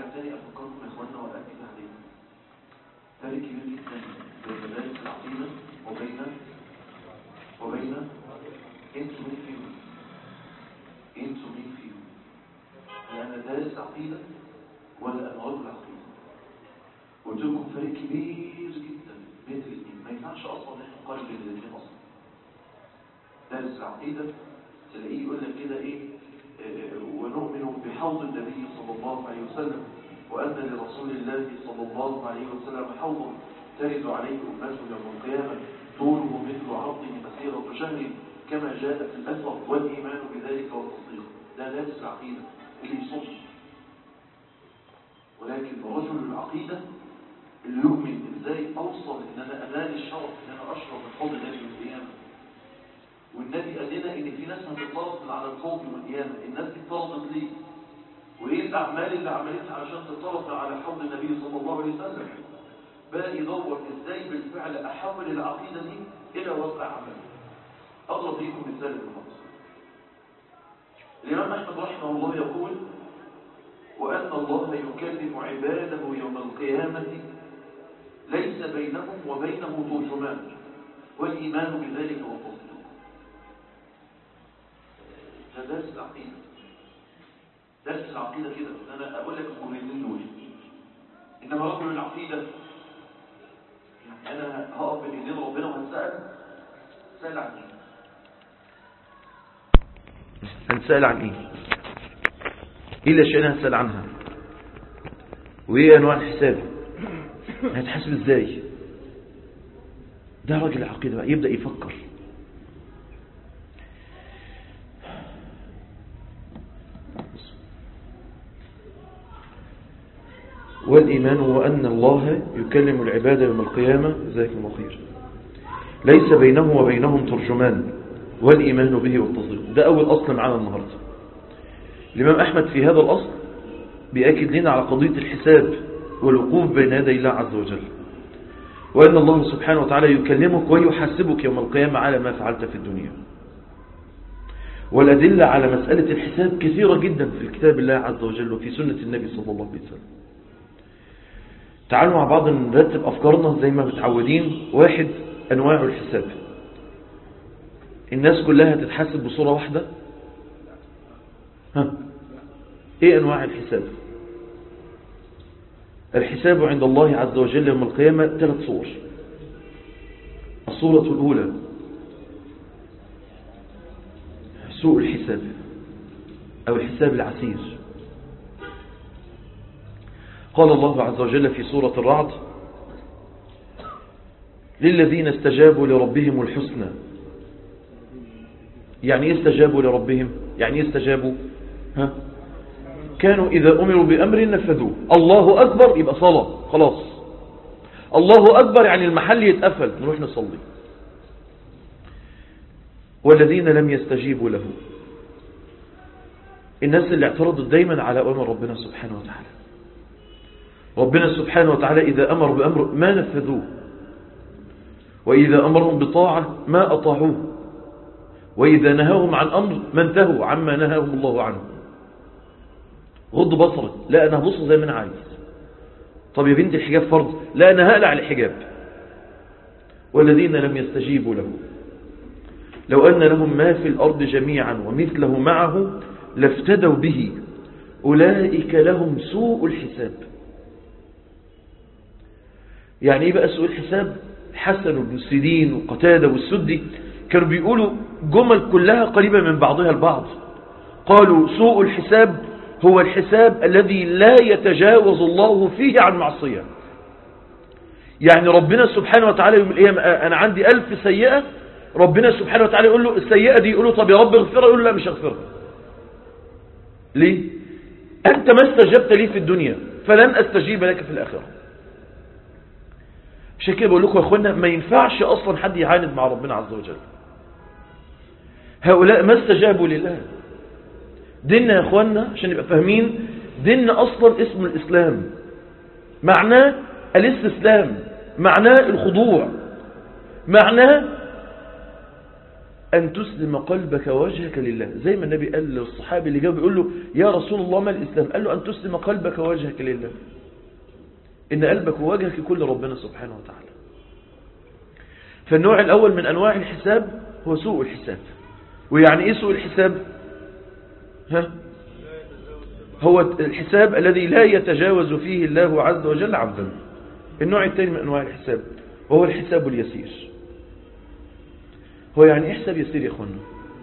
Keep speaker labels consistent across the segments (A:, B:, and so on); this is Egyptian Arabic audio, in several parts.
A: تاني افكركم يا اخوانا واكد عليه فرق كبير جدا بين مدارس العقيده وبين وبين انتوا مين فيهم انتوا مين فيهم انا دارس عقيده ولا انا رجل عقيده قلت لكم فرق كبير جدا بين الاثنين ما ينفعش اصلا ان احنا نقارن بين الاثنين اصلا دارس العقيده تلاقيه يقول لك كده ايه آه، ونؤمن بحوض النبي صلى الله عليه وسلم وأن لرسول الله صلى الله عليه وسلم حوض ترد عليه أمته يوم القيامة طوله مثل عرضه مسيرة شهر كما جاء في الأثر والإيمان بذلك والتصديق ده دارس العقيدة اللي يصد ولكن رجل العقيدة اللي يؤمن ازاي اوصل ان انا انال الشرف ان انا اشرب من حوض النبي يوم القيامه والنبي قال لنا ان في ناس هتتطرد من على الحوض يوم القيامه الناس دي اتطردت ليه وايه الاعمال اللي عملتها عشان تتطرد على حوض النبي صلى الله عليه وسلم بقى يدور ازاي بالفعل احول العقيده دي الى واقع عملي اضرب ليكم مثال النهارده الامام احمد رحمه الله يقول وان الله يكلم عباده يوم القيامه ليس بينهم وبينه ترجمان والايمان بذلك والتصديق ده درس العقيده درس العقيدة كده أنا أقول لك الجملتين دول إنما رجل العقيدة يعني أنا هقف بين إيدين ربنا وهتسأل سأل عن إيه؟
B: هنسأل عن ايه ايه الاشياء اللي هنسأل عنها وايه انواع الحساب هتحاسب ازاي ده راجل العقيدة بقى يبدأ يفكر والإيمان هو أن الله يكلم العباد يوم القيامة ذلك الله خير ليس بينه وبينهم ترجمان والإيمان به والتصديق ده أول أصل معنا النهاردة الإمام أحمد في هذا الأصل بيأكد لنا على قضية الحساب والوقوف بين يدي الله عز وجل وأن الله سبحانه وتعالى يكلمك ويحاسبك يوم القيامة على ما فعلت في الدنيا والأدلة على مسألة الحساب كثيرة جدا في كتاب الله عز وجل وفي سنة النبي صلى الله عليه وسلم تعالوا مع بعض نرتب أفكارنا زي ما متعودين واحد أنواع الحساب الناس كلها تتحاسب بصورة واحدة ها ايه أنواع الحساب الحساب عند الله عز وجل يوم القيامة ثلاث صور الصورة الأولى سوء الحساب أو الحساب العسير قال الله عز وجل في سورة الرعد للذين استجابوا لربهم الحسنى يعني ايه استجابوا لربهم يعني ايه استجابوا ها كانوا إذا أمروا بأمر نفذوه الله أكبر يبقى صلاة خلاص الله أكبر يعني المحل يتقفل نروح نصلي والذين لم يستجيبوا له الناس اللي اعترضوا دايما على أمر ربنا سبحانه وتعالى ربنا سبحانه وتعالى إذا أمر بأمر ما نفذوه وإذا أمرهم بطاعة ما أطاعوه وإذا نهاهم عن أمر ما انتهوا عما نهاهم الله عنه غض بصرك لا أنا هبص زي ما أنا عايز طب يا بنتي الحجاب فرض لا أنا هقلع الحجاب والذين لم يستجيبوا له لو أن لهم ما في الأرض جميعا ومثله معه لافتدوا به أولئك لهم سوء الحساب يعني ايه بقى سوء الحساب حسن بن سيرين وقتادة والسدي كانوا بيقولوا جمل كلها قريبة من بعضها البعض قالوا سوء الحساب هو الحساب الذي لا يتجاوز الله فيه عن معصية يعني ربنا سبحانه وتعالى يوم القيامة أنا عندي ألف سيئة ربنا سبحانه وتعالى يقول له السيئة دي يقول له طب يا رب اغفرها يقول له لا مش هغفرها ليه أنت ما استجبت لي في الدنيا فلن أستجيب لك في الآخرة عشان كده بقول لكم يا اخوانا ما ينفعش اصلا حد يعاند مع ربنا عز وجل هؤلاء ما استجابوا لله ديننا يا اخوانا عشان نبقى فاهمين ديننا اصلا اسم الاسلام معناه الاستسلام معناه الخضوع معناه أن تسلم قلبك ووجهك لله زي ما النبي قال للصحابي اللي جاء بيقول له يا رسول الله ما الإسلام قال له أن تسلم قلبك ووجهك لله إن قلبك ووجهك يكون لربنا سبحانه وتعالى فالنوع الأول من أنواع الحساب هو سوء الحساب ويعني إيه سوء الحساب ها هو الحساب الذي لا يتجاوز فيه الله عز وجل عبدا النوع الثاني من أنواع الحساب وهو الحساب اليسير هو يعني ايه حساب يسير يا اخوانا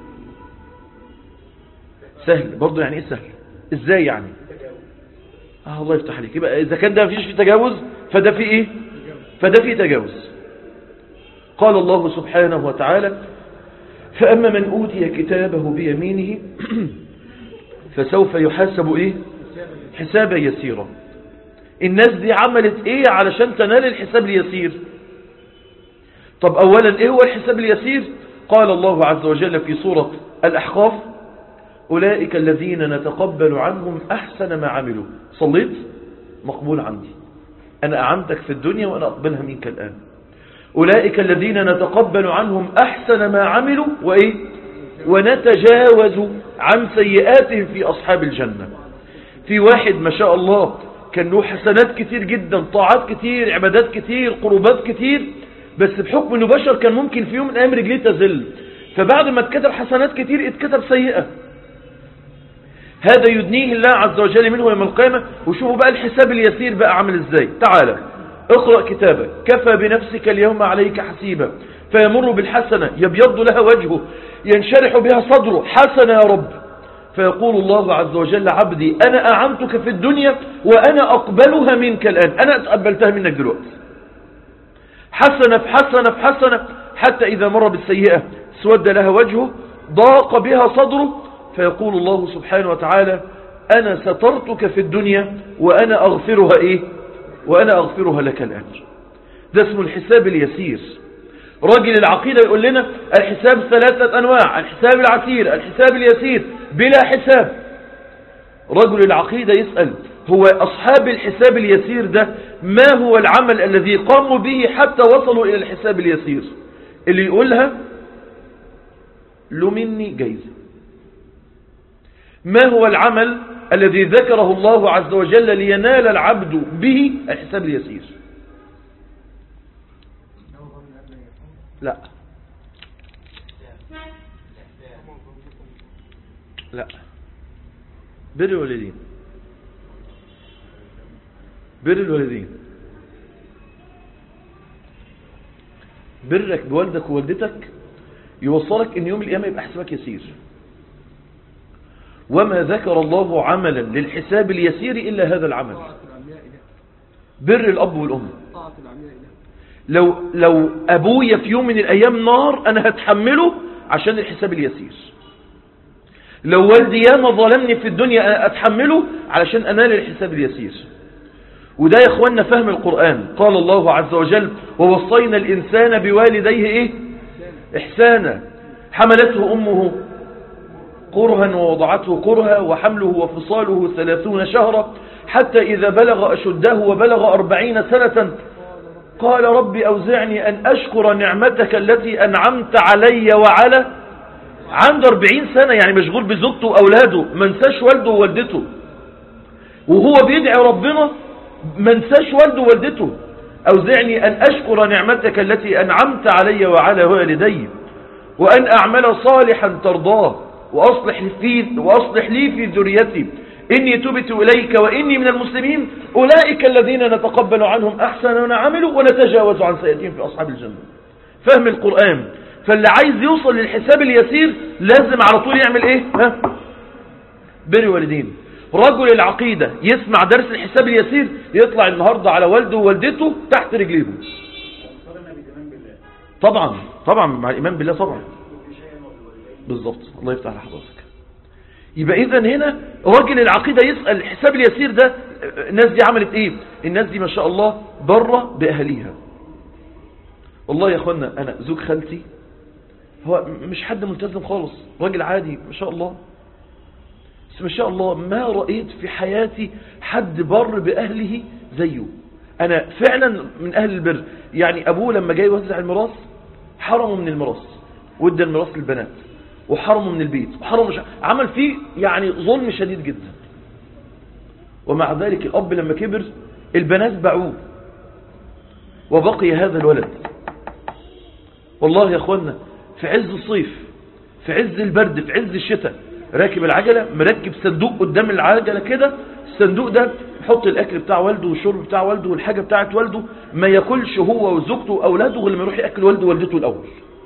B: سهل برضه يعني ايه سهل ازاي يعني اه الله يفتح عليك يبقى اذا كان ده مفيش في تجاوز فده في ايه فده في تجاوز قال الله سبحانه وتعالى فأما من أوتي كتابه بيمينه فسوف يحاسب إيه حسابا يسيرا الناس دي عملت إيه علشان تنال الحساب اليسير طب أولا إيه هو الحساب اليسير قال الله عز وجل في سورة الأحقاف أولئك الذين نتقبل عنهم أحسن ما عملوا صليت مقبول عندي أنا أعنتك في الدنيا وأنا أقبلها منك الآن أولئك الذين نتقبل عنهم أحسن ما عملوا وإيه ونتجاوز عن سيئاتهم في أصحاب الجنة في واحد ما شاء الله كان له حسنات كتير جدا طاعات كتير عبادات كتير قربات كتير بس بحكم انه بشر كان ممكن في يوم من ايام رجليه تزل فبعد ما اتكتب حسنات كتير اتكتب سيئة هذا يدنيه الله عز وجل منه يوم القيامة وشوفوا بقى الحساب اليسير بقى عامل ازاي تعالى اقرأ كتابك كفى بنفسك اليوم عليك حسيبا فيمر بالحسنة يبيض لها وجهه ينشرح بها صدره حسنة يا رب فيقول الله عز وجل عبدي أنا أعنتك في الدنيا وأنا أقبلها منك الآن أنا أتقبلتها منك دلوقتي حسنة في حسنة في حسنة حتى إذا مر بالسيئة سود لها وجهه ضاق بها صدره فيقول الله سبحانه وتعالى أنا سترتك في الدنيا وأنا أغفرها إيه وأنا أغفرها لك الآن ده اسمه الحساب اليسير راجل العقيدة يقول لنا الحساب ثلاثة أنواع الحساب العسير الحساب اليسير بلا حساب رجل العقيدة يسأل هو أصحاب الحساب اليسير ده ما هو العمل الذي قاموا به حتى وصلوا إلى الحساب اليسير اللي يقولها له مني جايزة ما هو العمل الذي ذكره الله عز وجل لينال العبد به الحساب اليسير لا لا بر الوالدين بر الوالدين برك بوالدك ووالدتك يوصلك ان يوم القيامة يبقى حسابك يسير وما ذكر الله عملا للحساب اليسير إلا هذا العمل بر الأب والأم لو, لو أبويا في يوم من الأيام نار أنا هتحمله عشان الحساب اليسير لو والدي ياما ظلمني في الدنيا أتحمله علشان أنال الحساب اليسير وده يا اخوانا فهم القرآن قال الله عز وجل ووصينا الإنسان بوالديه إيه إحسانا حملته أمه قرها ووضعته قرها وحمله وفصاله ثلاثون شهرا حتى إذا بلغ أشده وبلغ أربعين سنة قال رب أوزعني أن أشكر نعمتك التي أنعمت علي وعلى عند أربعين سنة يعني مشغول بزوجته وأولاده منساش والده ووالدته وهو بيدعي ربنا منساش والده ووالدته أوزعني أن أشكر نعمتك التي أنعمت علي وعلى والدي وأن أعمل صالحا ترضاه وأصلح, في وأصلح لي في ذريتي إني تبت إليك وإني من المسلمين أولئك الذين نتقبل عنهم أحسن ما عملوا ونتجاوز عن سيئتهم في أصحاب الجنة فهم القرآن فاللي عايز يوصل للحساب اليسير لازم على طول يعمل إيه ها؟ بر والدين رجل العقيدة يسمع درس الحساب اليسير يطلع النهاردة على والده ووالدته تحت رجليهم طبعا طبعا مع الإيمان بالله طبعا بالضبط الله يفتح على حضرتك يبقى اذا هنا راجل العقيدة يسأل الحساب اليسير ده الناس دي عملت ايه الناس دي ما شاء الله بره بأهليها والله يا اخوانا انا زوج خالتي هو مش حد ملتزم خالص راجل عادي ما شاء الله بس ما شاء الله ما رأيت في حياتي حد بر بأهله زيه انا فعلا من اهل البر يعني ابوه لما جاي يوزع الميراث حرمه من الميراث وادى الميراث للبنات وحرمه من البيت وحرمه مش عمل فيه يعني ظلم شديد جدا ومع ذلك الأب لما كبر البنات باعوه وبقي هذا الولد والله يا أخوانا في عز الصيف في عز البرد في عز الشتاء راكب العجلة مركب صندوق قدام العجلة كده الصندوق ده يحط الأكل بتاع والده والشرب بتاع والده والحاجة بتاعت والده ما ياكلش هو وزوجته وأولاده غير لما يروح يأكل والده ووالدته الأول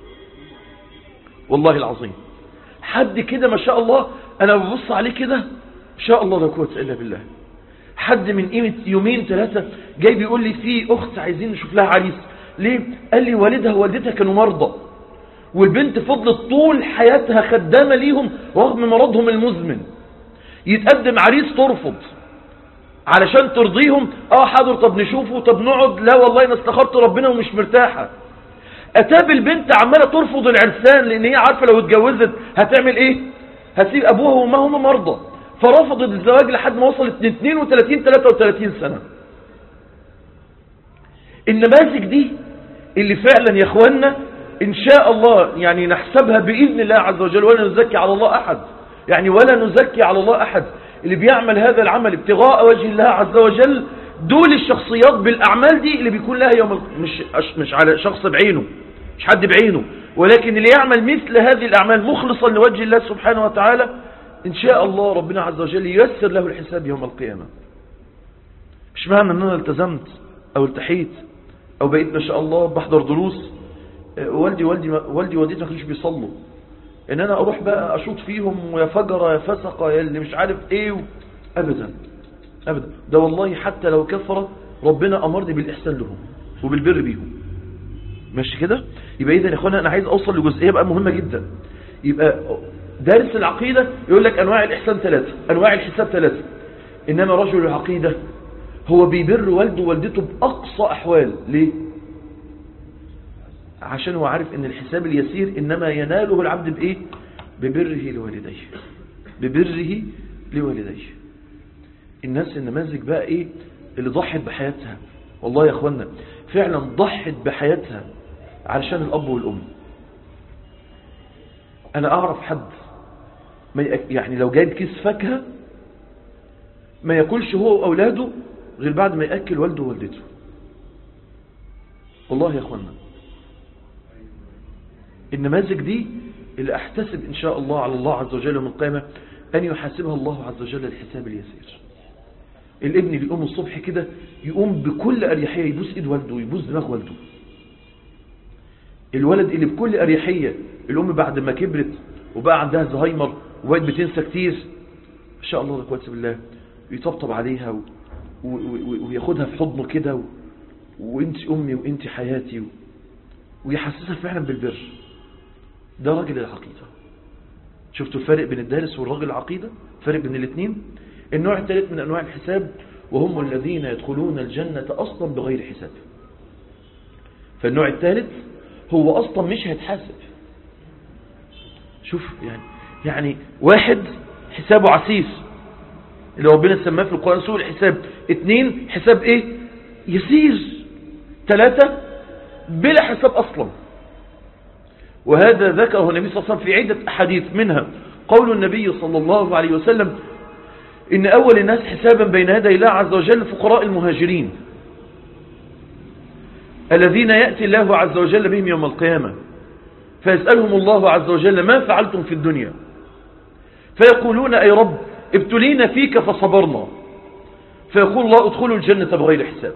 B: والله العظيم حد كده ما شاء الله أنا ببص عليه كده ما شاء الله لا قوة إلا بالله حد من قيمة يومين ثلاثة جاي بيقول لي في أخت عايزين نشوف لها عريس ليه؟ قال لي والدها ووالدتها كانوا مرضى والبنت فضلت طول حياتها خدامة ليهم رغم مرضهم المزمن يتقدم عريس ترفض علشان ترضيهم اه حاضر طب نشوفه طب نقعد لا والله انا استخرت ربنا ومش مرتاحة اتاب البنت عمالة ترفض العرسان لان هي عارفة لو اتجوزت هتعمل ايه هسيب ابوها وامها هم مرضى فرفضت الزواج لحد ما وصلت ل 32 33 سنة النماذج دي اللي فعلا يا اخوانا ان شاء الله يعني نحسبها باذن الله عز وجل ولا نزكي على الله احد يعني ولا نزكي على الله احد اللي بيعمل هذا العمل ابتغاء وجه الله عز وجل دول الشخصيات بالاعمال دي اللي بيكون لها يوم ال- مش مش على شخص بعينه مش حد بعينه ولكن اللي يعمل مثل هذه الاعمال مخلصا لوجه الله سبحانه وتعالى ان شاء الله ربنا عز وجل ييسر له الحساب يوم القيامه مش معنى ان انا التزمت او التحيت او بقيت ما شاء الله بحضر دروس آه، والدي والدي والدي ووالدتي ما كانوش بيصلوا ان انا اروح بقى اشوط فيهم ويا فجر يا فسقه يا اللي مش عارف ايه و... ابدا ابدا ده والله حتى لو كفر ربنا امرني بالاحسان لهم وبالبر بيهم ماشي كده يبقى اذا يا اخوانا انا عايز اوصل لجزئيه بقى مهمه جدا يبقى دارس العقيده يقول لك انواع الاحسان ثلاثه انواع الحساب ثلاثه انما رجل العقيده هو بيبر والده ووالدته باقصى احوال ليه عشان هو عارف ان الحساب اليسير انما يناله العبد بايه ببره لوالديه ببره لوالديه الناس النماذج بقى ايه اللي ضحت بحياتها والله يا اخوانا فعلا ضحت بحياتها علشان الاب والام انا اعرف حد ما يأك- يعني لو جايب كيس فاكهه ما ياكلش هو واولاده غير بعد ما ياكل والده ووالدته والله يا اخوانا النماذج دي اللي احتسب ان شاء الله على الله عز وجل من القيامة ان يحاسبها الله عز وجل الحساب اليسير الابن اللي يقوم الصبح كده يقوم بكل اريحية يبوس ايد والده ويبوس دماغ والده الولد اللي بكل اريحية الام بعد ما كبرت وبقى عندها زهايمر وبقت بتنسى كتير ان شاء الله لا قوه الا بالله يطبطب عليها و... و... و... وياخدها في حضنه كده و... وانت امي وانت حياتي و... ويحسسها فعلا بالبر ده راجل العقيدة شفتوا الفرق بين الدارس والراجل العقيدة فرق بين الاثنين النوع الثالث من أنواع الحساب وهم الذين يدخلون الجنة أصلا بغير حساب فالنوع الثالث هو أصلا مش هيتحاسب شوف يعني يعني واحد حسابه عسيس اللي ربنا سماه في القرآن سوء الحساب اثنين حساب ايه يسير ثلاثة بلا حساب أصلا وهذا ذكره النبي صلى الله عليه وسلم في عدة أحاديث منها قول النبي صلى الله عليه وسلم إن أول الناس حسابا بين يدي الله عز وجل فقراء المهاجرين الذين يأتي الله عز وجل بهم يوم القيامة فيسألهم الله عز وجل ما فعلتم في الدنيا فيقولون أي رب ابتلينا فيك فصبرنا فيقول الله ادخلوا الجنة بغير حساب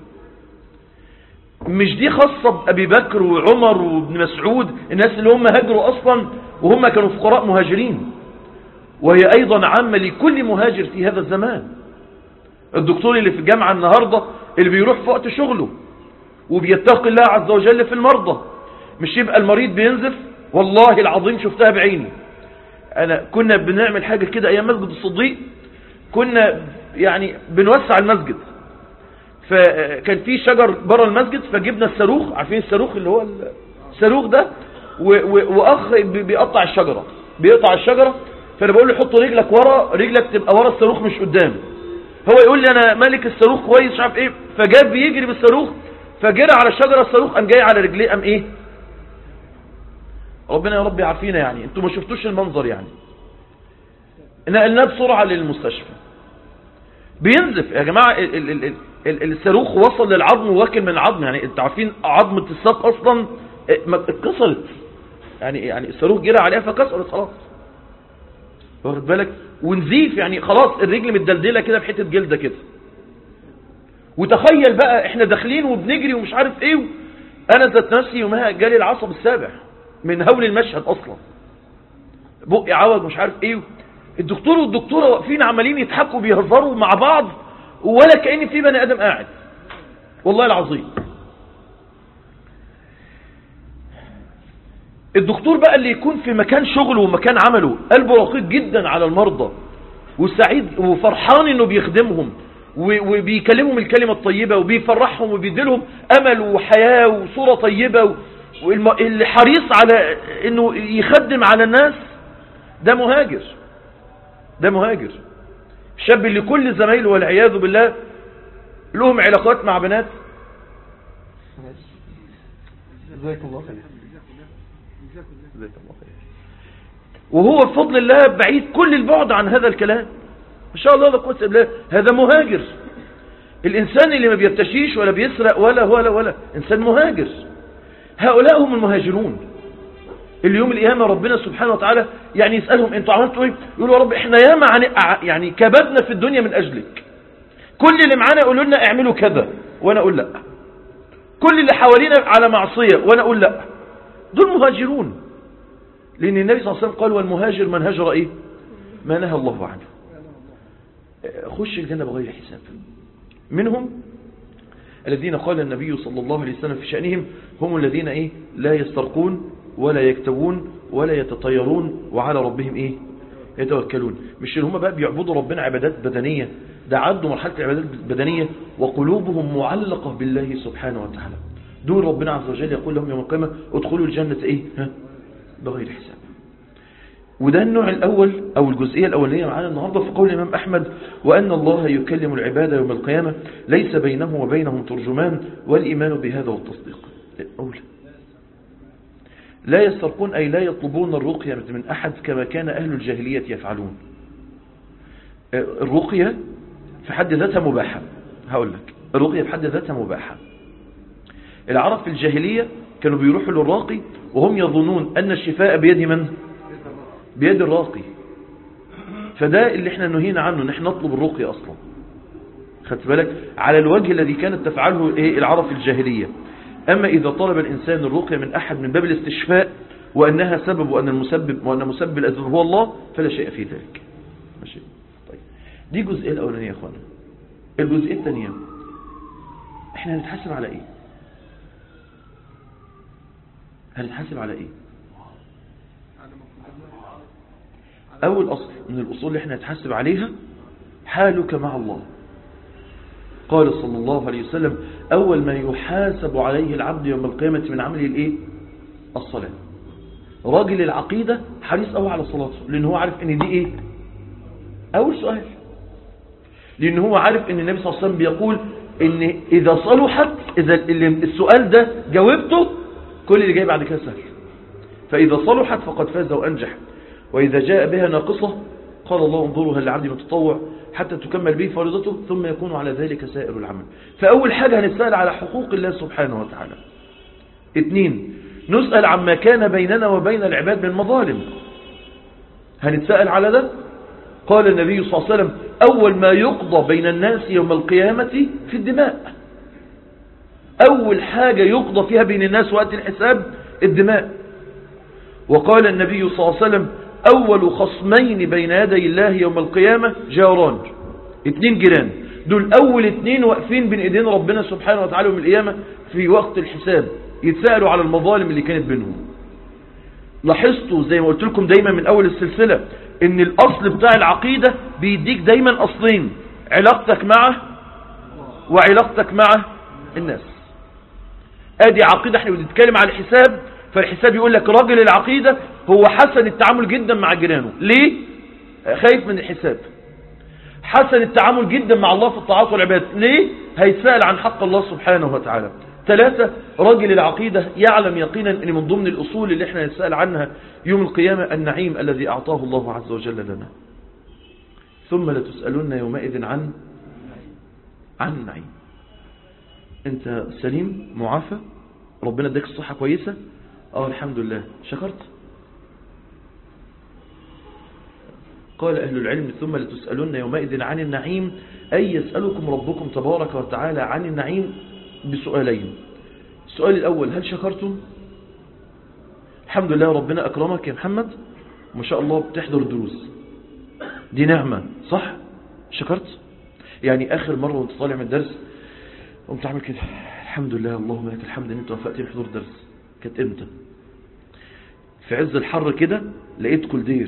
B: مش دي خاصة بأبي بكر وعمر وابن مسعود الناس اللي هم هاجروا أصلا وهم كانوا فقراء مهاجرين وهي أيضا عامة لكل مهاجر في هذا الزمان الدكتور اللي في الجامعة النهاردة اللي بيروح في وقت شغله وبيتقي الله عز وجل في المرضى مش يبقى المريض بينزف والله العظيم شفتها بعيني أنا كنا بنعمل حاجة كده أيام مسجد الصديق كنا يعني بنوسع المسجد فكان في شجر بره المسجد فجبنا الصاروخ عارفين الصاروخ اللي هو الصاروخ ده و- و- واخ بي- بيقطع الشجره بيقطع الشجره فانا بقول له حط رجلك ورا رجلك تبقى ورا الصاروخ مش قدام هو يقول لي انا مالك الصاروخ كويس مش عارف ايه فجاب بيجري بالصاروخ فجرى على الشجره الصاروخ قام جاي على رجليه قام ايه ربنا يا رب يعافينا يعني انتوا ما شفتوش المنظر يعني نقلناه بسرعة للمستشفى بينزف يا جماعة ال ال ال ال الصاروخ وصل للعظم واكل من العظم يعني انتوا عارفين عظمة الساق اصلا اتكسرت يعني يعني الصاروخ جرى عليها فكسرت خلاص واخد بالك ونزيف يعني خلاص الرجل متدلدله كده بحته جلده كده وتخيل بقى احنا داخلين وبنجري ومش عارف ايه انا ذات نفسي يومها جالي العصب السابع من هول المشهد اصلا بقي عوج مش عارف ايه الدكتور والدكتوره واقفين عمالين يضحكوا بيهزروا مع بعض ولا كأن في بني ادم قاعد والله العظيم الدكتور بقى اللي يكون في مكان شغله ومكان عمله قلبه رقيق جدا على المرضى وسعيد وفرحان انه بيخدمهم وبيكلمهم الكلمة الطيبة وبيفرحهم وبيديلهم امل وحياة وصورة طيبة واللي حريص على انه يخدم على الناس ده مهاجر ده مهاجر الشاب اللي كل زمايله والعياذ بالله لهم علاقات مع بنات
C: جزاكم الله خير
B: وهو بفضل الله بعيد كل البعد عن هذا الكلام ما شاء الله لا قوه الا بالله هذا مهاجر الإنسان اللي ما بيرتشيش ولا بيسرق ولا ولا ولا إنسان مهاجر هؤلاء هم المهاجرون اللي يوم القيامة ربنا سبحانه وتعالى يعني يسألهم انتوا عملتوا ايه يقولوا يا رب احنا ياما عن يعني كبدنا في الدنيا من أجلك كل اللي معانا يقولوا لنا اعملوا كذا وانا اقول لا كل اللي حوالينا على معصية وانا اقول لا دول مهاجرون لأن النبي صلى الله عليه وسلم قال والمهاجر من هجر ايه ما نهى الله عنه خش الجنة بغير حساب منهم الذين قال النبي صلى الله عليه وسلم في شأنهم هم الذين ايه لا يسترقون ولا يكتوون ولا يتطيرون وعلى ربهم ايه يتوكلون مش اللي هم بقى بيعبدوا ربنا عبادات بدنية ده عدوا مرحلة العبادات البدنية وقلوبهم معلقة بالله سبحانه وتعالى دول ربنا عز وجل يقول لهم يوم القيامة ادخلوا الجنة ايه ها بغير حساب وده النوع الأول أو الجزئية الأولية معانا النهاردة في قول الإمام أحمد وأن الله يكلم العباد يوم القيامة ليس بينه وبينهم ترجمان والإيمان بهذا والتصديق أولى لا يسترقون أي لا يطلبون الرقية من أحد كما كان أهل الجاهلية يفعلون الرقية في حد ذاتها مباحة هقول لك الرقية في حد ذاتها مباحة العرب في الجاهلية كانوا بيروحوا للراقي وهم يظنون أن الشفاء بيد من؟ بيد الراقي فده اللي احنا نهينا عنه ان احنا نطلب الرقية اصلا خدت بالك على الوجه الذي كانت تفعله ايه العرب في الجاهلية اما اذا طلب الانسان الرقية من احد من باب الاستشفاء وانها سبب وان المسبب وان مسبب الاذى هو الله فلا شيء في ذلك ماشي طيب دي الجزئيه الاولانيه يا اخوانا الجزئيه الثانيه احنا هنتحاسب على ايه هنتحاسب على ايه أول أصل من الأصول اللي احنا نتحسب عليها حالك مع الله قال صلى الله عليه وسلم أول ما يحاسب عليه العبد يوم القيامة من عمله الإيه؟ الصلاة راجل العقيدة حريص قوي على صلاته لأن هو عارف ان دي إيه أول سؤال لأن هو عارف ان النبي صلى الله عليه وسلم بيقول ان إذا صلحت إذا السؤال ده جاوبته كل اللي جاي بعد كده سهل فإذا صلحت فقد فاز وأنجح وإذا جاء بها ناقصة قال الله انظروا هل لعبدي من تطوع حتى تكمل به فريضته ثم يكون على ذلك سائر العمل فأول حاجة هنسأل على حقوق الله سبحانه وتعالى اثنين نسأل عما كان بيننا وبين العباد من مظالم هنتسأل على ده قال النبي صلى الله عليه وسلم أول ما يقضى بين الناس يوم القيامة في الدماء أول حاجة يقضى فيها بين الناس وقت الحساب الدماء وقال النبي صلى الله عليه وسلم أول خصمين بين يدي الله يوم القيامة جاران اتنين جيران دول أول اتنين واقفين بين ايدين ربنا سبحانه وتعالى يوم القيامة في وقت الحساب يتسألوا على المظالم اللي كانت بينهم لاحظتوا زي ما قلت لكم دايما من أول السلسلة ان الأصل بتاع العقيدة بيديك دايما أصلين علاقتك معه وعلاقتك مع الناس ادي عقيدة احنا بنتكلم على الحساب فالحساب يقول لك راجل العقيدة هو حسن التعامل جدا مع جيرانه ليه خايف من الحساب حسن التعامل جدا مع الله في الطاعات والعبادات ليه هيسأل عن حق الله سبحانه وتعالى ثلاثة راجل العقيدة يعلم يقينا أن من ضمن الأصول اللي احنا نسأل عنها يوم القيامة النعيم الذي أعطاه الله عز وجل لنا ثم لتسألن يومئذ عن عن النعيم انت سليم معافى ربنا اداك الصحة كويسة اه الحمد لله شكرت قال أهل العلم ثم لتسألن يومئذ عن النعيم أي يسألكم ربكم تبارك وتعالى عن النعيم بسؤالين السؤال الأول هل شكرتم الحمد لله ربنا أكرمك يا محمد ما شاء الله بتحضر الدروس دي نعمة صح شكرت يعني آخر مرة وانت طالع من الدرس قمت عامل كده الحمد لله اللهم لك الحمد ان انت وفقتني حضور الدرس كانت امتى في عز الحر كده لقيت كولدير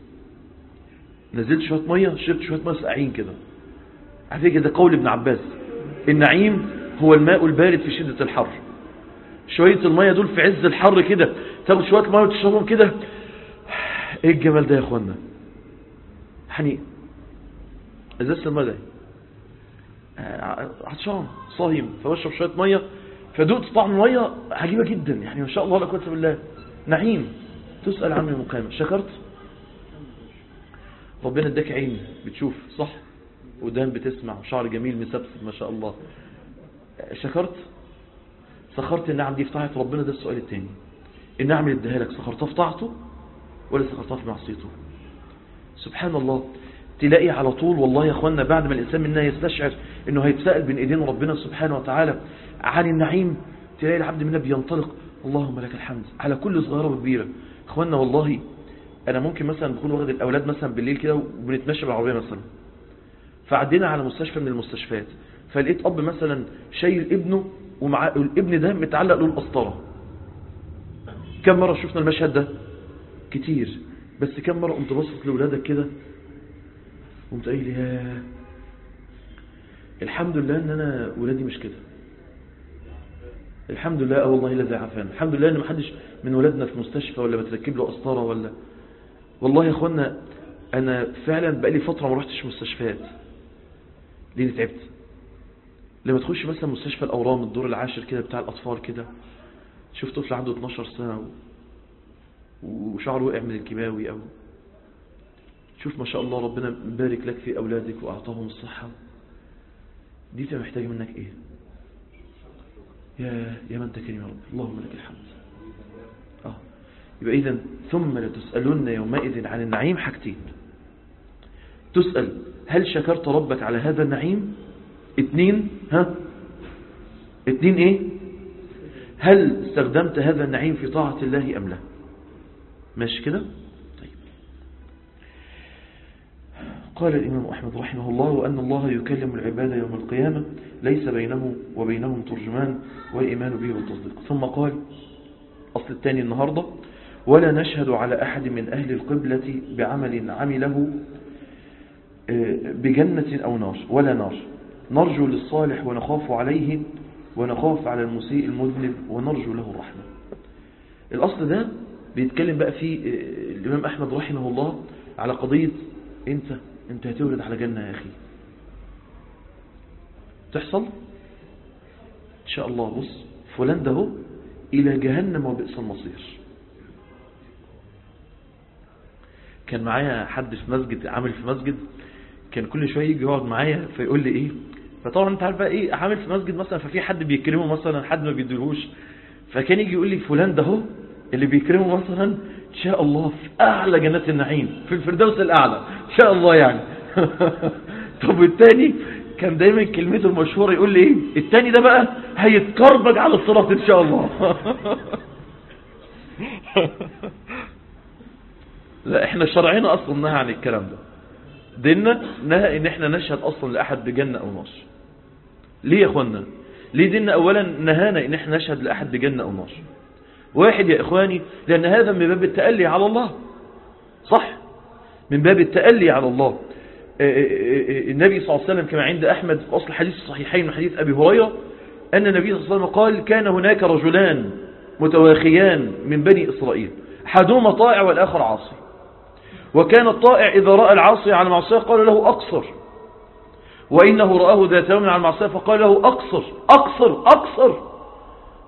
B: نزلت شوية مية شربت شوية مية ساقعين كده على فكرة ده قول ابن عباس النعيم هو الماء البارد في شدة الحر شوية المية دول في عز الحر كده تاخد شوية مية وتشربهم كده ايه الجمال ده يا اخوانا يعني ازازة المية ده عطشان صايم فبشرب شوية مية فدقت طعم المية عجيبة جدا يعني ما شاء الله لا قوه الا بالله نعيم تسأل عنه يوم القيامة شكرت ربنا اداك عين بتشوف صح ودان بتسمع وشعر جميل مسبسب ما شاء الله شكرت سخرت النعم دي في طاعة ربنا ده السؤال الثاني النعم اللي اداها لك سخرتها في طاعته ولا سخرتها في معصيته سبحان الله تلاقي على طول والله يا اخوانا بعد ما الانسان منا يستشعر انه هيتساءل بين ايدين ربنا سبحانه وتعالى عن النعيم تلاقي العبد منا بينطلق اللهم لك الحمد على كل صغيره وكبيره اخوانا والله انا ممكن مثلا بكون واخد الاولاد مثلا بالليل كده وبنتمشى بالعربيه مثلا فعدينا على مستشفى من المستشفيات فلقيت اب مثلا شايل ابنه ومع الابن ده متعلق له القسطره كم مره شفنا المشهد ده كتير بس كم مره قمت بصت لاولادك كده قمت قايل يا الحمد لله ان انا ولادي مش كده الحمد لله اه والله الذي عافانا الحمد لله ان ما حدش من ولادنا في مستشفى ولا بتركب له قسطره ولا والله يا اخوانا انا فعلا بقالي فتره ما رحتش مستشفيات ليه تعبت لما تخش مثلا مستشفى الاورام الدور العاشر كده بتاع الاطفال كده شوف طفل عنده 12 سنه وشعره وقع من الكيماوي او شوف ما شاء الله ربنا مبارك لك في أولادك وأعطاهم الصحة دي بتبقى محتاجة منك إيه يا يا من أنت كريم يا رب اللهم لك الحمد آه. يبقى إذن ثم لتسألن يومئذ عن النعيم حاجتين تسأل هل شكرت ربك على هذا النعيم اتنين ها اتنين ايه هل استخدمت هذا النعيم في طاعة الله أم لا ماشي كده قال الإمام أحمد رحمه الله وأن الله يكلم العباد يوم القيامة ليس بينه وبينهم ترجمان والإيمان به والتصديق ثم قال أصل الثاني النهاردة ولا نشهد على أحد من أهل القبلة بعمل عمله بجنة أو نار ولا نار نرجو للصالح ونخاف عليه ونخاف على المسيء المذنب ونرجو له الرحمة الأصل ده بيتكلم بقى فيه الإمام أحمد رحمه الله على قضية انت انت هتولد على جنة يا أخي تحصل إن شاء الله بص فلان ده إلى جهنم وبئس المصير كان معايا حد في مسجد عامل في مسجد كان كل شوية يجي يقعد معايا فيقول لي ايه فطبعا انت عارف بقى ايه عامل في مسجد مثلا ففي حد بيكرمه مثلا حد ما بيديلهوش فكان يجي يقول لي فلان ده هو اللي بيكرمه مثلا ان شاء الله في اعلى جنات النعيم في الفردوس الاعلى ان شاء الله يعني طب والتاني كان دايما كلمته المشهوره يقول لي ايه التاني ده بقى هيتكربج على الصراط ان شاء الله لا احنا شرعنا اصلا نهى عن الكلام ده ديننا نهى ان احنا نشهد اصلا لاحد بجنة او نار ليه يا اخوانا ليه ديننا اولا نهانا ان احنا نشهد لاحد بجنة او نار واحد يا اخواني لان هذا من باب التألي على الله صح من باب التألي على الله النبي صلى الله عليه وسلم كما عند احمد في اصل حديث الصحيحين وحديث ابي هريرة ان النبي صلى الله عليه وسلم قال كان هناك رجلان متواخيان من بني اسرائيل احدهما طائع والاخر عاصي وكان الطائع إذا رأى العاصي على المعصية قال له أقصر وإنه رآه ذات يوم على المعصية فقال له أقصر أقصر أقصر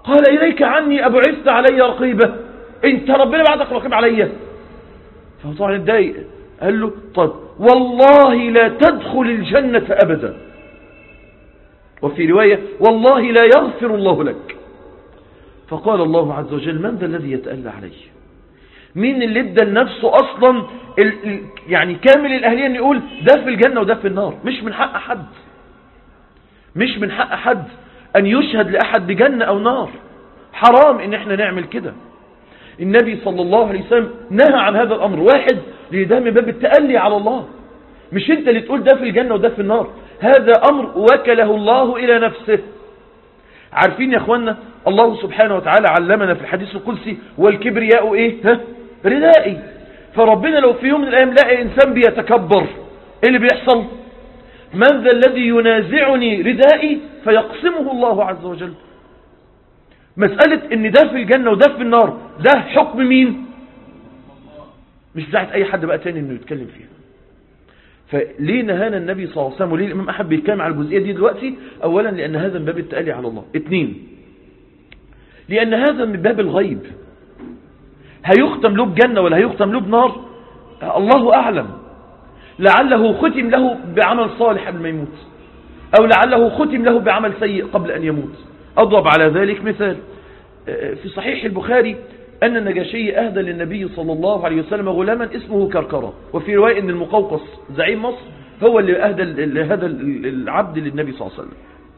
B: قال إليك عني أبعثت علي رقيبة انت ربنا بعدك رقيب علي فهو طبعا اتضايق قال له طيب والله لا تدخل الجنة أبدا وفي رواية والله لا يغفر الله لك فقال الله عز وجل من ذا الذي يتألى عليه مين اللي ادى لنفسه اصلا ال ال يعني كامل الاهليه ان يقول ده في الجنه وده في النار مش من حق حد مش من حق حد ان يشهد لاحد بجنه او نار حرام ان احنا نعمل كده النبي صلى الله عليه وسلم نهى عن هذا الامر واحد لان ده من باب التألي على الله مش انت اللي تقول ده في الجنه وده في النار هذا امر وكله الله الى نفسه عارفين يا اخوانا الله سبحانه وتعالى علمنا في الحديث القدسي والكبرياء ايه ها ردائي فربنا لو في يوم من الايام لقى انسان بيتكبر ايه اللي بيحصل من ذا الذي ينازعني ردائي فيقسمه الله عز وجل مسألة ان ده في الجنة وده في النار ده حكم مين مش بتاعت اي حد بقى تاني انه يتكلم فيها فليه نهانا النبي صلى الله عليه وسلم وليه الامام احمد بيتكلم على الجزئيه دي دلوقتي اولا لان هذا من باب التالي على الله اثنين لان هذا من باب الغيب هيختم له بجنه ولا هيختم له بنار الله اعلم لعله ختم له بعمل صالح قبل ما يموت او لعله ختم له بعمل سيء قبل ان يموت اضرب على ذلك مثال في صحيح البخاري أن النجاشي أهدى للنبي صلى الله عليه وسلم غلاما اسمه كركرة وفي رواية أن المقوقص زعيم مصر هو اللي أهدى هذا العبد للنبي صلى الله عليه وسلم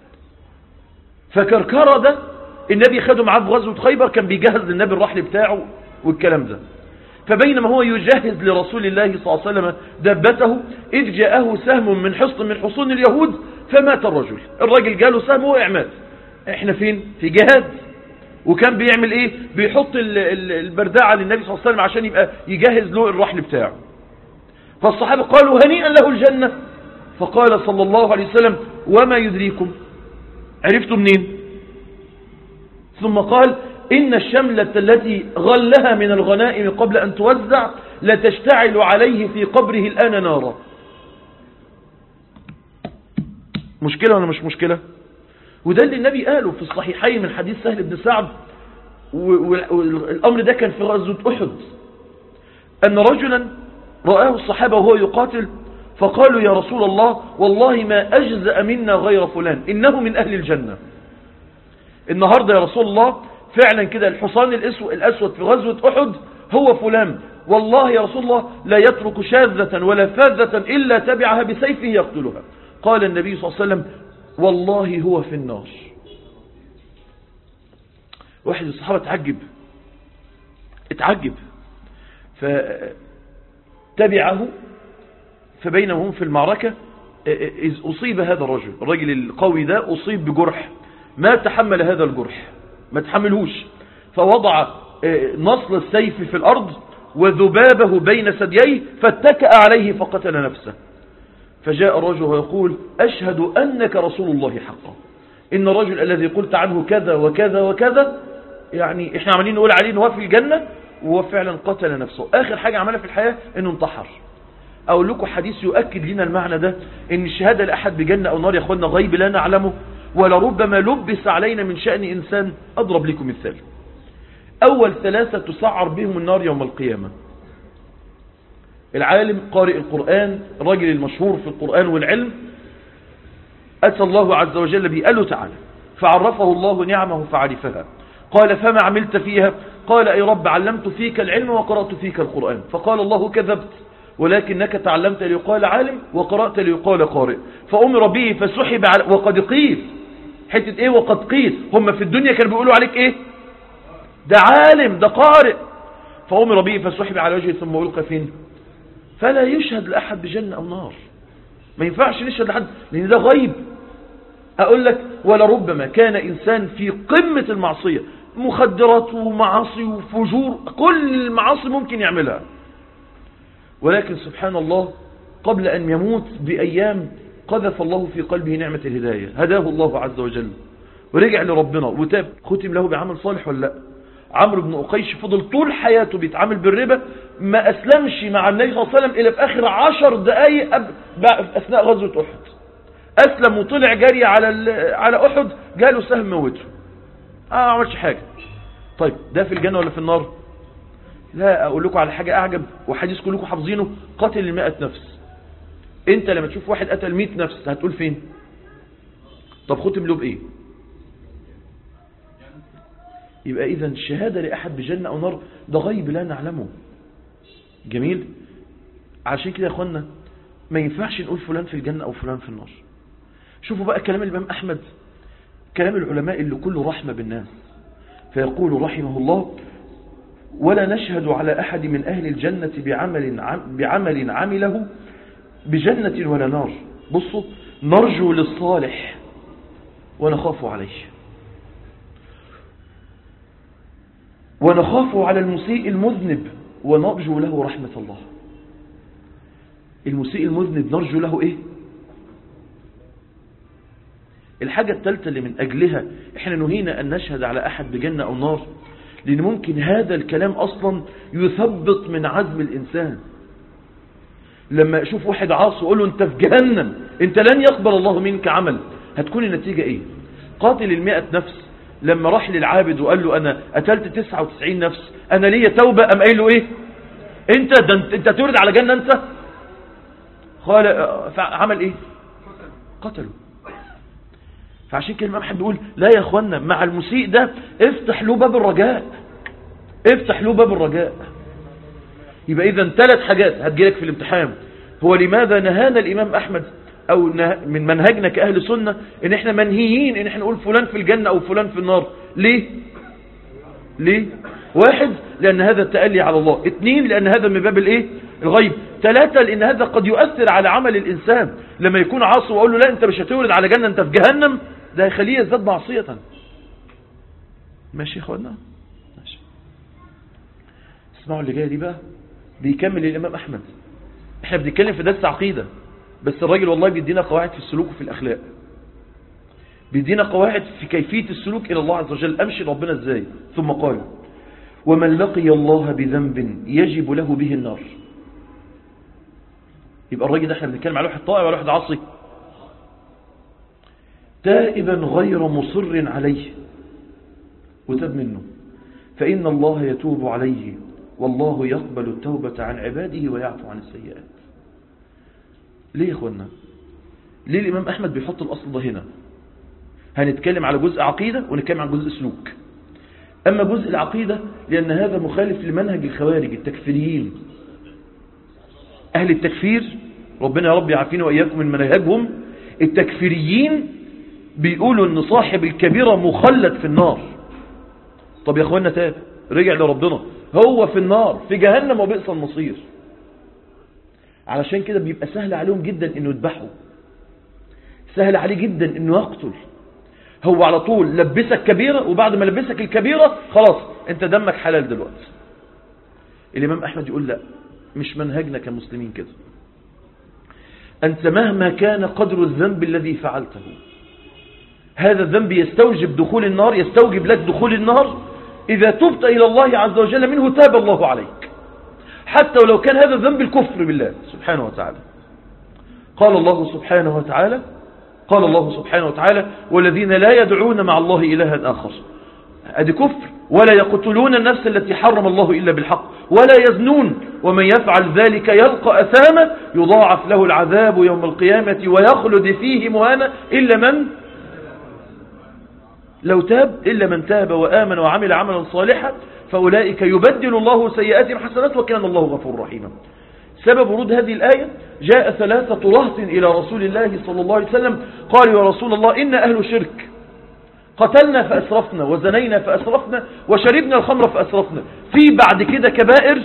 B: فكركرة ده النبي خده معاه في غزوة خيبر كان بيجهز للنبي الرحل بتاعه والكلام ده فبينما هو يجهز لرسول الله صلى الله عليه وسلم دابته إذ جاءه سهم من حصن من حصون اليهود فمات الرجل الراجل جاله سهم وقع مات احنا فين في جهاد وكان بيعمل ايه بيحط البرداعة للنبي صلى الله عليه وسلم عشان يبقى يجهز له الرحل بتاعه فالصحابة قالوا هنيئا له الجنة فقال صلى الله عليه وسلم وما يدريكم عرفتم منين ثم قال إن الشملة التي غلها من الغنائم قبل أن توزع لتشتعل عليه في قبره الآن نارا مشكلة ولا مش مشكلة وده اللي النبي قاله في الصحيحين من حديث سهل بن سعد والأمر ده كان في غزوة أحد أن رجلا رآه الصحابة وهو يقاتل فقالوا يا رسول الله والله ما أجزأ منا غير فلان إنه من أهل الجنة النهاردة يا رسول الله فعلا كده الحصان الأسود في غزوة أحد هو فلان والله يا رسول الله لا يترك شاذة ولا فاذة إلا تبعها بسيفه يقتلها قال النبي صلى الله عليه وسلم والله هو في النار واحد من الصحابة اتعجب اتعجب فتبعه فبينما هم في المعركة إذ أصيب هذا الرجل الرجل القوي ده أصيب بجرح ما تحمل هذا الجرح ما تحملهوش فوضع نصل السيف في الأرض وذبابه بين ثدييه فاتكأ عليه فقتل نفسه فجاء الرجل ويقول أشهد أنك رسول الله حقا إن الرجل الذي قلت عنه كذا وكذا وكذا يعني إحنا عمالين نقول عليه أنه في الجنة وهو فعلا قتل نفسه آخر حاجة عملها في الحياة أنه انتحر أقول لكم حديث يؤكد لنا المعنى ده إن الشهادة لأحد بجنة أو نار يا أخوانا غيب لا نعلمه ولربما لبس علينا من شأن إنسان أضرب لكم مثال أول ثلاثة تسعر بهم النار يوم القيامة العالم قارئ القرآن الرجل المشهور في القرآن والعلم أتى الله عز وجل بيقاله تعالى فعرفه الله نعمه فعرفها قال فما عملت فيها قال أي رب علمت فيك العلم وقرأت فيك القرآن فقال الله كذبت ولكنك تعلمت ليقال عالم وقرأت ليقال قارئ فأمر به فسحب على وقد قيل حتة ايه وقد قيل هم في الدنيا كانوا بيقولوا عليك ايه ده عالم ده قارئ فأمر به فسحب على وجهه ثم ألقى فين فلا يشهد لأحد بجنة أو نار ما ينفعش نشهد لحد لأن ده غيب أقول لك ولربما كان إنسان في قمة المعصية مخدرات ومعاصي وفجور كل المعاصي ممكن يعملها ولكن سبحان الله قبل أن يموت بأيام قذف الله في قلبه نعمة الهداية هداه الله عز وجل ورجع لربنا وتاب ختم له بعمل صالح ولا لا عمرو بن أقيش فضل طول حياته بيتعامل بالربا ما أسلمش مع النبي صلى الله عليه وسلم إلا في آخر عشر دقايق أثناء غزوة أحد أسلم وطلع جري على على أحد جاله سهم موته اه ما عملش حاجة طيب ده في الجنة ولا في النار لا اقول لكم على حاجة اعجب وحديث كلكم حافظينه قاتل المائة نفس انت لما تشوف واحد قتل مئة نفس هتقول فين طب ختم له بايه يبقى اذا الشهادة لاحد بجنة او نار ده غيب لا نعلمه جميل عشان كده يا اخوانا ما ينفعش نقول فلان في الجنة او فلان في النار شوفوا بقى كلام الامام احمد كلام العلماء اللي كله رحمة بالناس فيقول رحمه الله ولا نشهد على أحد من أهل الجنة بعمل, عم بعمل عمله بجنة ولا نار بصوا نرجو للصالح ونخاف عليه ونخاف على المسيء المذنب ونرجو له رحمة الله المسيء المذنب نرجو له ايه الحاجة الثالثة اللي من أجلها احنا نهينا أن نشهد على أحد بجنة أو نار لأن ممكن هذا الكلام أصلا يثبط من عزم الإنسان لما أشوف واحد عاصي وأقول له أنت في جهنم أنت لن يقبل الله منك عمل هتكون النتيجة إيه قاتل المئة نفس لما راح للعابد وقال له أنا قتلت 99 نفس أنا ليا توبة أم قايل له إيه أنت ده أنت, انت تورد على جنة أنت قال عمل إيه قتله فعشان كده الإمام أحمد بيقول لا يا أخوانا مع المسيء ده افتح له باب الرجاء افتح له باب الرجاء يبقى إذا ثلاث حاجات هتجيلك في الامتحان هو لماذا نهانا الإمام أحمد أو من منهجنا كأهل سنة إن إحنا منهيين إن إحنا نقول فلان في الجنة أو فلان في النار ليه ليه واحد لأن هذا التألي على الله اثنين لأن هذا من باب الايه الغيب ثلاثة لأن هذا قد يؤثر على عمل الإنسان لما يكون عاصي وأقول له لا أنت مش هتولد على جنة أنت في جهنم ده يخليه يزداد معصية ماشي يا اخوانا ماشي اسمعوا اللي جايه دي بقى بيكمل الإمام أحمد احنا بنتكلم في درس عقيدة بس الراجل والله بيدينا قواعد في السلوك وفي الأخلاق بيدينا قواعد في كيفية السلوك إلى الله عز وجل أمشي ربنا إزاي ثم قال ومن لقي الله بذنب يجب له به النار يبقى الراجل ده احنا بنتكلم على واحد طائع ولا واحد عاصي تائبا غير مصر عليه وتاب منه فإن الله يتوب عليه والله يقبل التوبة عن عباده ويعفو عن السيئات ليه يا اخوانا ليه الإمام أحمد بيحط الأصل ده هنا هنتكلم على جزء عقيدة ونتكلم عن جزء سلوك أما جزء العقيدة لأن هذا مخالف لمنهج الخوارج التكفيريين أهل التكفير ربنا يا رب يعافينا وإياكم من منهجهم التكفيريين بيقولوا أن صاحب الكبيرة مخلد في النار طب يا أخوانا تاب رجع لربنا هو في النار في جهنم وبئس المصير علشان كده بيبقى سهل عليهم جدا انه يذبحوا سهل عليه جدا انه يقتل هو على طول لبسك كبيرة وبعد ما لبسك الكبيرة خلاص انت دمك حلال دلوقتي الامام احمد يقول لا مش منهجنا كمسلمين كده انت مهما كان قدر الذنب الذي فعلته هذا الذنب يستوجب دخول النار يستوجب لك دخول النار إذا تبت إلى الله عز وجل منه تاب الله عليك حتى ولو كان هذا الذنب الكفر بالله سبحانه وتعالى قال الله سبحانه وتعالى قال الله سبحانه وتعالى والذين لا يدعون مع الله إلها آخر أدي كفر ولا يقتلون النفس التي حرم الله إلا بالحق ولا يزنون ومن يفعل ذلك يلقى أثاما يضاعف له العذاب يوم القيامة ويخلد فيه مهانا إلا من لو تاب إلا من تاب وآمن وعمل عملا صالحا فأولئك يبدل الله سيئاتهم حسنات وكان الله غفور رحيما سبب ورود هذه الآية جاء ثلاثة رهط إلى رسول الله صلى الله عليه وسلم قالوا يا رسول الله إن أهل شرك قتلنا فأسرفنا وزنينا فأسرفنا وشربنا الخمر فأسرفنا في بعد كده كبائر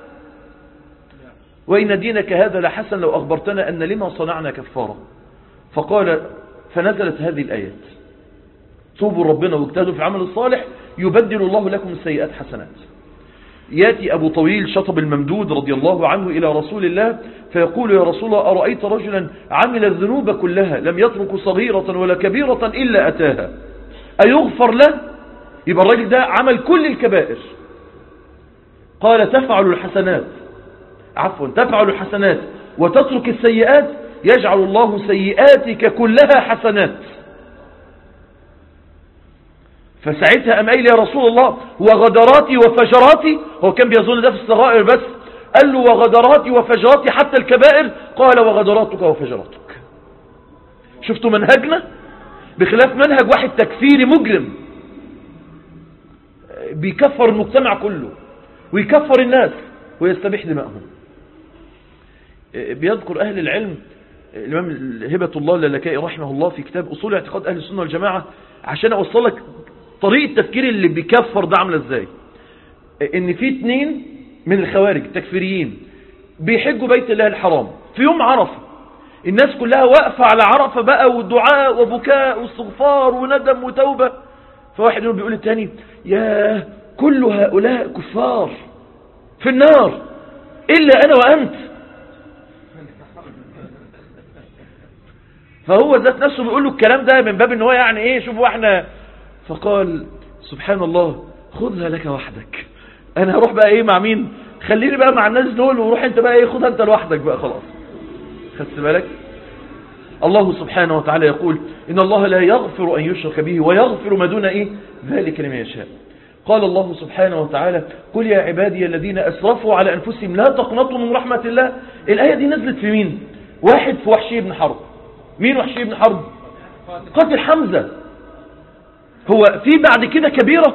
B: وإن دينك هذا لحسن لو أخبرتنا أن لما صنعنا كفارة فقال فنزلت هذه الآيات توبوا ربنا واجتهدوا في العمل الصالح يبدل الله لكم السيئات حسنات ياتي أبو طويل شطب الممدود رضي الله عنه إلى رسول الله فيقول يا رسول الله أرأيت رجلا عمل الذنوب كلها لم يترك صغيرة ولا كبيرة إلا أتاها أيغفر له يبقى الراجل ده عمل كل الكبائر قال تفعل الحسنات عفوا تفعل الحسنات وتترك السيئات يجعل الله سيئاتك كلها حسنات فساعتها قام قايل يا رسول الله وغدراتي وفجراتي هو كان بيظن ده في الصغائر بس قال له وغدراتي وفجراتي حتى الكبائر قال وغدراتك وفجراتك شفتوا منهجنا بخلاف منهج واحد تكفيري مجرم بيكفر المجتمع كله ويكفر الناس ويستبيح دمائهم بيذكر أهل العلم الإمام هبة الله اللالكائي رحمه الله في كتاب أصول اعتقاد أهل السنة والجماعة عشان أوصل لك طريقة التفكير اللي بيكفر ده عامله ازاي ان في اتنين من الخوارج التكفيريين بيحجوا بيت الله الحرام في يوم عرفة الناس كلها واقفة على عرفة بقى ودعاء وبكاء واستغفار وندم وتوبة فواحد منهم بيقول التاني يا كل هؤلاء كفار في النار إلا أنا وأنت فهو ذات نفسه بيقول له الكلام ده من باب ان هو يعني ايه شوفوا احنا فقال سبحان الله خذها لك وحدك انا هروح بقى ايه مع مين خليني بقى مع الناس دول وروح انت بقى ايه خذها انت لوحدك بقى خلاص خدت بالك الله سبحانه وتعالى يقول إن الله لا يغفر أن يشرك به ويغفر ما دون إيه ذلك لمن يشاء قال الله سبحانه وتعالى قل يا عبادي الذين أسرفوا على أنفسهم لا تقنطوا من رحمة الله الآية دي نزلت في مين واحد في وحشي بن حرب مين وحشي بن حرب قاتل حمزة هو في بعد كده كبيرة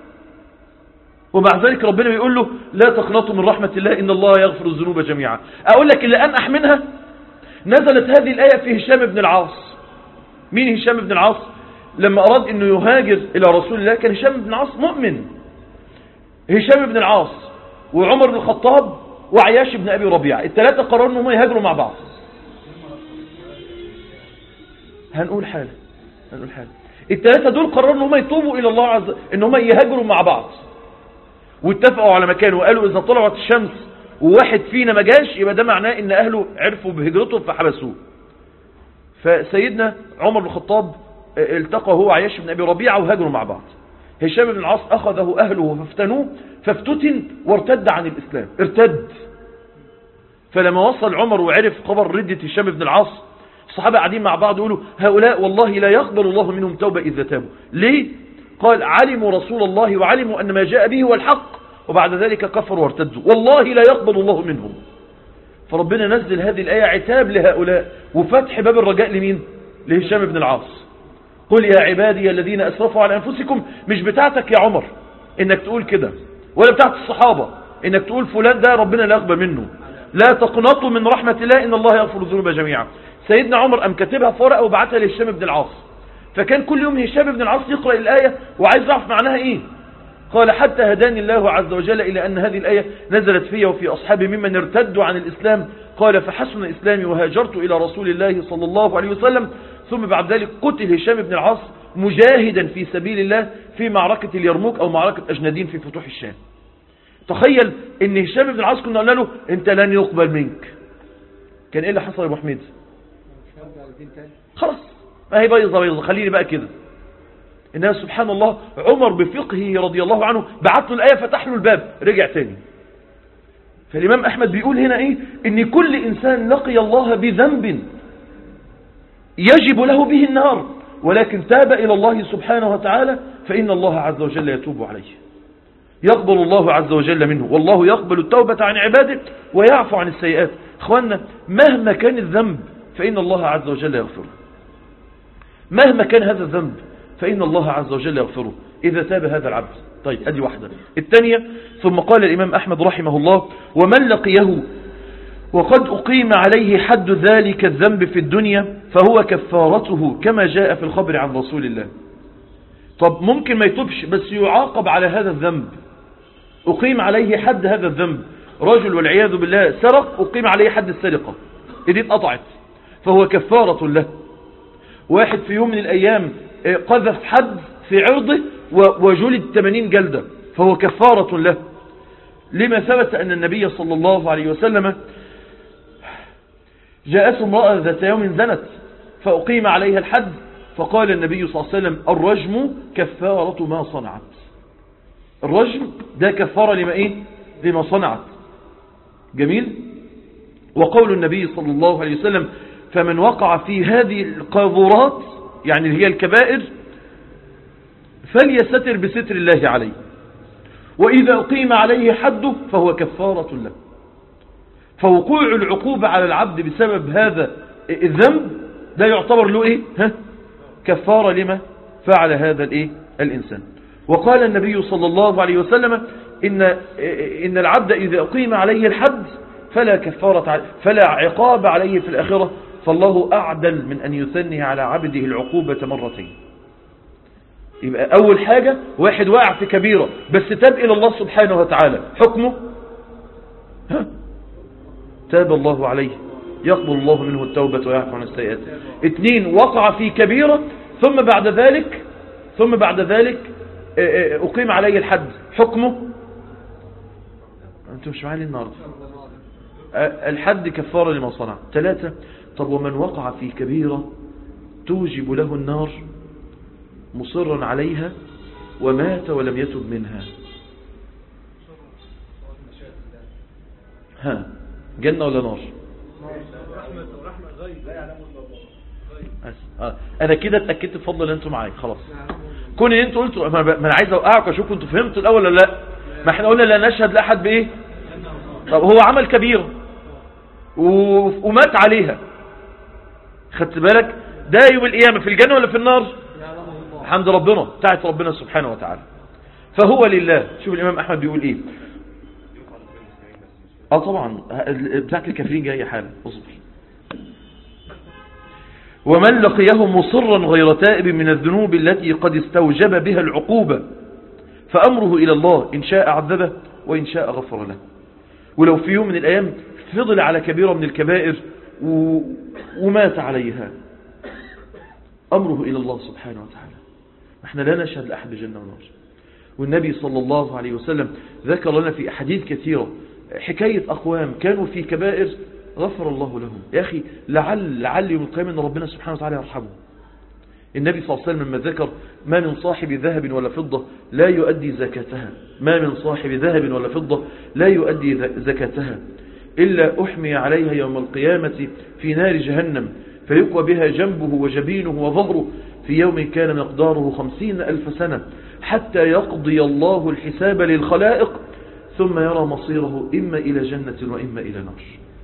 B: ومع ذلك ربنا بيقول له لا تقنطوا من رحمة الله إن الله يغفر الذنوب جميعا أقول لك اللي أنح منها نزلت هذه الآية في هشام بن العاص مين هشام بن العاص لما أراد أنه يهاجر إلى رسول الله كان هشام بن العاص مؤمن هشام بن العاص وعمر بن الخطاب وعياش بن أبي ربيعة الثلاثة قرروا أنهم يهاجروا مع بعض هنقول حاجة هنقول حاجة الثلاثة دول قرروا أنهم يتوبوا إلى الله عز أنهم يهاجروا مع بعض واتفقوا على مكان وقالوا إذا طلعت الشمس وواحد فينا ما جاش يبقى ده معناه ان اهله عرفوا بهجرته فحبسوه فسيدنا عمر بن الخطاب التقى هو عياش بن ابي ربيعه وهاجروا مع بعض هشام بن العاص اخذه اهله فافتنوه فافتتن وارتد عن الاسلام ارتد فلما وصل عمر وعرف خبر ردة هشام بن العاص الصحابة قاعدين مع بعض يقولوا هؤلاء والله لا يقبل الله منهم توبة إذا تابوا ليه؟ قال علموا رسول الله وعلموا أن ما جاء به هو الحق وبعد ذلك كفروا وارتدوا والله لا يقبل الله منهم فربنا نزل هذه الآية عتاب لهؤلاء وفتح باب الرجاء لمين لهشام بن العاص قل يا عبادي الذين أسرفوا على أنفسكم مش بتاعتك يا عمر إنك تقول كده ولا بتاعت الصحابة إنك تقول فلان ده ربنا لا يقبل منه لا تقنطوا من رحمة الله إن الله يغفر الذنوب جميعا سيدنا عمر أم كاتبها في ورقة وبعتها لهشام بن العاص فكان كل يوم هشام بن العاص يقرأ الآية وعايز يعرف معناها إيه قال حتى هداني الله عز وجل إلى أن هذه الآية نزلت في وفي أصحابي ممن ارتدوا عن الإسلام قال فحسن إسلامي وهاجرت إلى رسول الله صلى الله عليه وسلم ثم بعد ذلك قتل هشام بن العاص مجاهدا في سبيل الله في معركة اليرموك أو معركة أجندين في فتوح الشام تخيل ان هشام بن العاص كنا قلنا له انت لن يقبل منك كان ايه اللي حصل يا ابو حميد خلاص ما هي بيضة بيضة خليني بقى كده إنها سبحان الله عمر بفقهه رضي الله عنه بعت له الآية فتح له الباب رجع تاني فالإمام أحمد بيقول هنا إيه إن كل إنسان لقي الله بذنب يجب له به النار ولكن تاب إلى الله سبحانه وتعالى فإن الله عز وجل يتوب عليه يقبل الله عز وجل منه والله يقبل التوبة عن عباده ويعفو عن السيئات اخوانا مهما كان الذنب فإن الله عز وجل يغفره مهما كان هذا الذنب فإن الله عز وجل يغفره إذا تاب هذا العبد طيب أدي واحدة الثانية ثم قال الإمام أحمد رحمه الله ومن لقيه وقد أقيم عليه حد ذلك الذنب في الدنيا فهو كفارته كما جاء في الخبر عن رسول الله طب ممكن ما يتوبش بس يعاقب على هذا الذنب أقيم عليه حد هذا الذنب رجل والعياذ بالله سرق أقيم عليه حد السرقة إذن اتقطعت فهو كفارة له واحد في يوم من الأيام قذف حد في عرضه وجلد 80 جلدة فهو كفارة له لما ثبت أن النبي صلى الله عليه وسلم جاءت امرأة ذات يوم زنت فأقيم عليها الحد فقال النبي صلى الله عليه وسلم الرجم كفارة ما صنعت الرجم ده كفارة لما إيه لما صنعت جميل وقول النبي صلى الله عليه وسلم فمن وقع في هذه القاذورات يعني هي الكبائر فليستتر بستر الله عليه وإذا أقيم عليه حده فهو كفارة له فوقوع العقوبة على العبد بسبب هذا الذنب ده يعتبر له إيه ها؟ كفارة لما فعل هذا الإيه الإنسان وقال النبي صلى الله عليه وسلم إن, إن العبد إذا أقيم عليه الحد فلا كفارة فلا عقاب عليه في الآخرة فالله أعدل من أن يثني على عبده العقوبة مرتين يبقى أول حاجة واحد واقع في كبيرة بس تاب إلى الله سبحانه وتعالى حكمه ها تاب الله عليه يقبل الله منه التوبة ويعفو عن السيئات اثنين وقع في كبيرة ثم بعد ذلك ثم بعد ذلك أقيم عليه الحد حكمه أنتم مش معاني النهاردة الحد كفارة لما صنع ثلاثة طب ومن وقع في كبيرة توجب له النار مصرا عليها ومات ولم يتب منها ها جنة ولا نار آه. انا كده اتأكدت بفضل ان انتم معايا خلاص كون ان انتوا قلتوا ما انا عايز اوقعكم اشوف انتوا فهمتوا الاول ولا لا ما احنا قلنا لا نشهد لاحد بايه طب هو عمل كبيرة و... ومات عليها خدت بالك ده يوم القيامة في الجنة ولا في النار حمد ربنا بتاعت ربنا سبحانه وتعالى فهو لله شوف الإمام أحمد بيقول إيه اه طبعا بتاعت الكافرين جاية حالا اصبر ومن لقيه مصرا غير تائب من الذنوب التي قد استوجب بها العقوبة فأمره إلى الله إن شاء عذبه وإن شاء غفر له ولو في يوم من الأيام فضل على كبيرة من الكبائر و... ومات عليها أمره إلى الله سبحانه وتعالى احنا لا نشهد لأحد جنة ونار والنبي صلى الله عليه وسلم ذكر لنا في أحاديث كثيرة حكاية أقوام كانوا في كبائر غفر الله لهم يا أخي لعل لعل يوم القيامة أن ربنا سبحانه وتعالى يرحمه النبي صلى الله عليه وسلم لما ذكر ما من صاحب ذهب ولا فضة لا يؤدي زكاتها ما من صاحب ذهب ولا فضة لا يؤدي زكاتها إلا أحمي عليها يوم القيامة في نار جهنم فيقوى بها جنبه وجبينه وظهره في يوم كان مقداره خمسين ألف سنة حتى يقضي الله الحساب للخلائق ثم يرى مصيره إما إلى جنة وإما إلى نار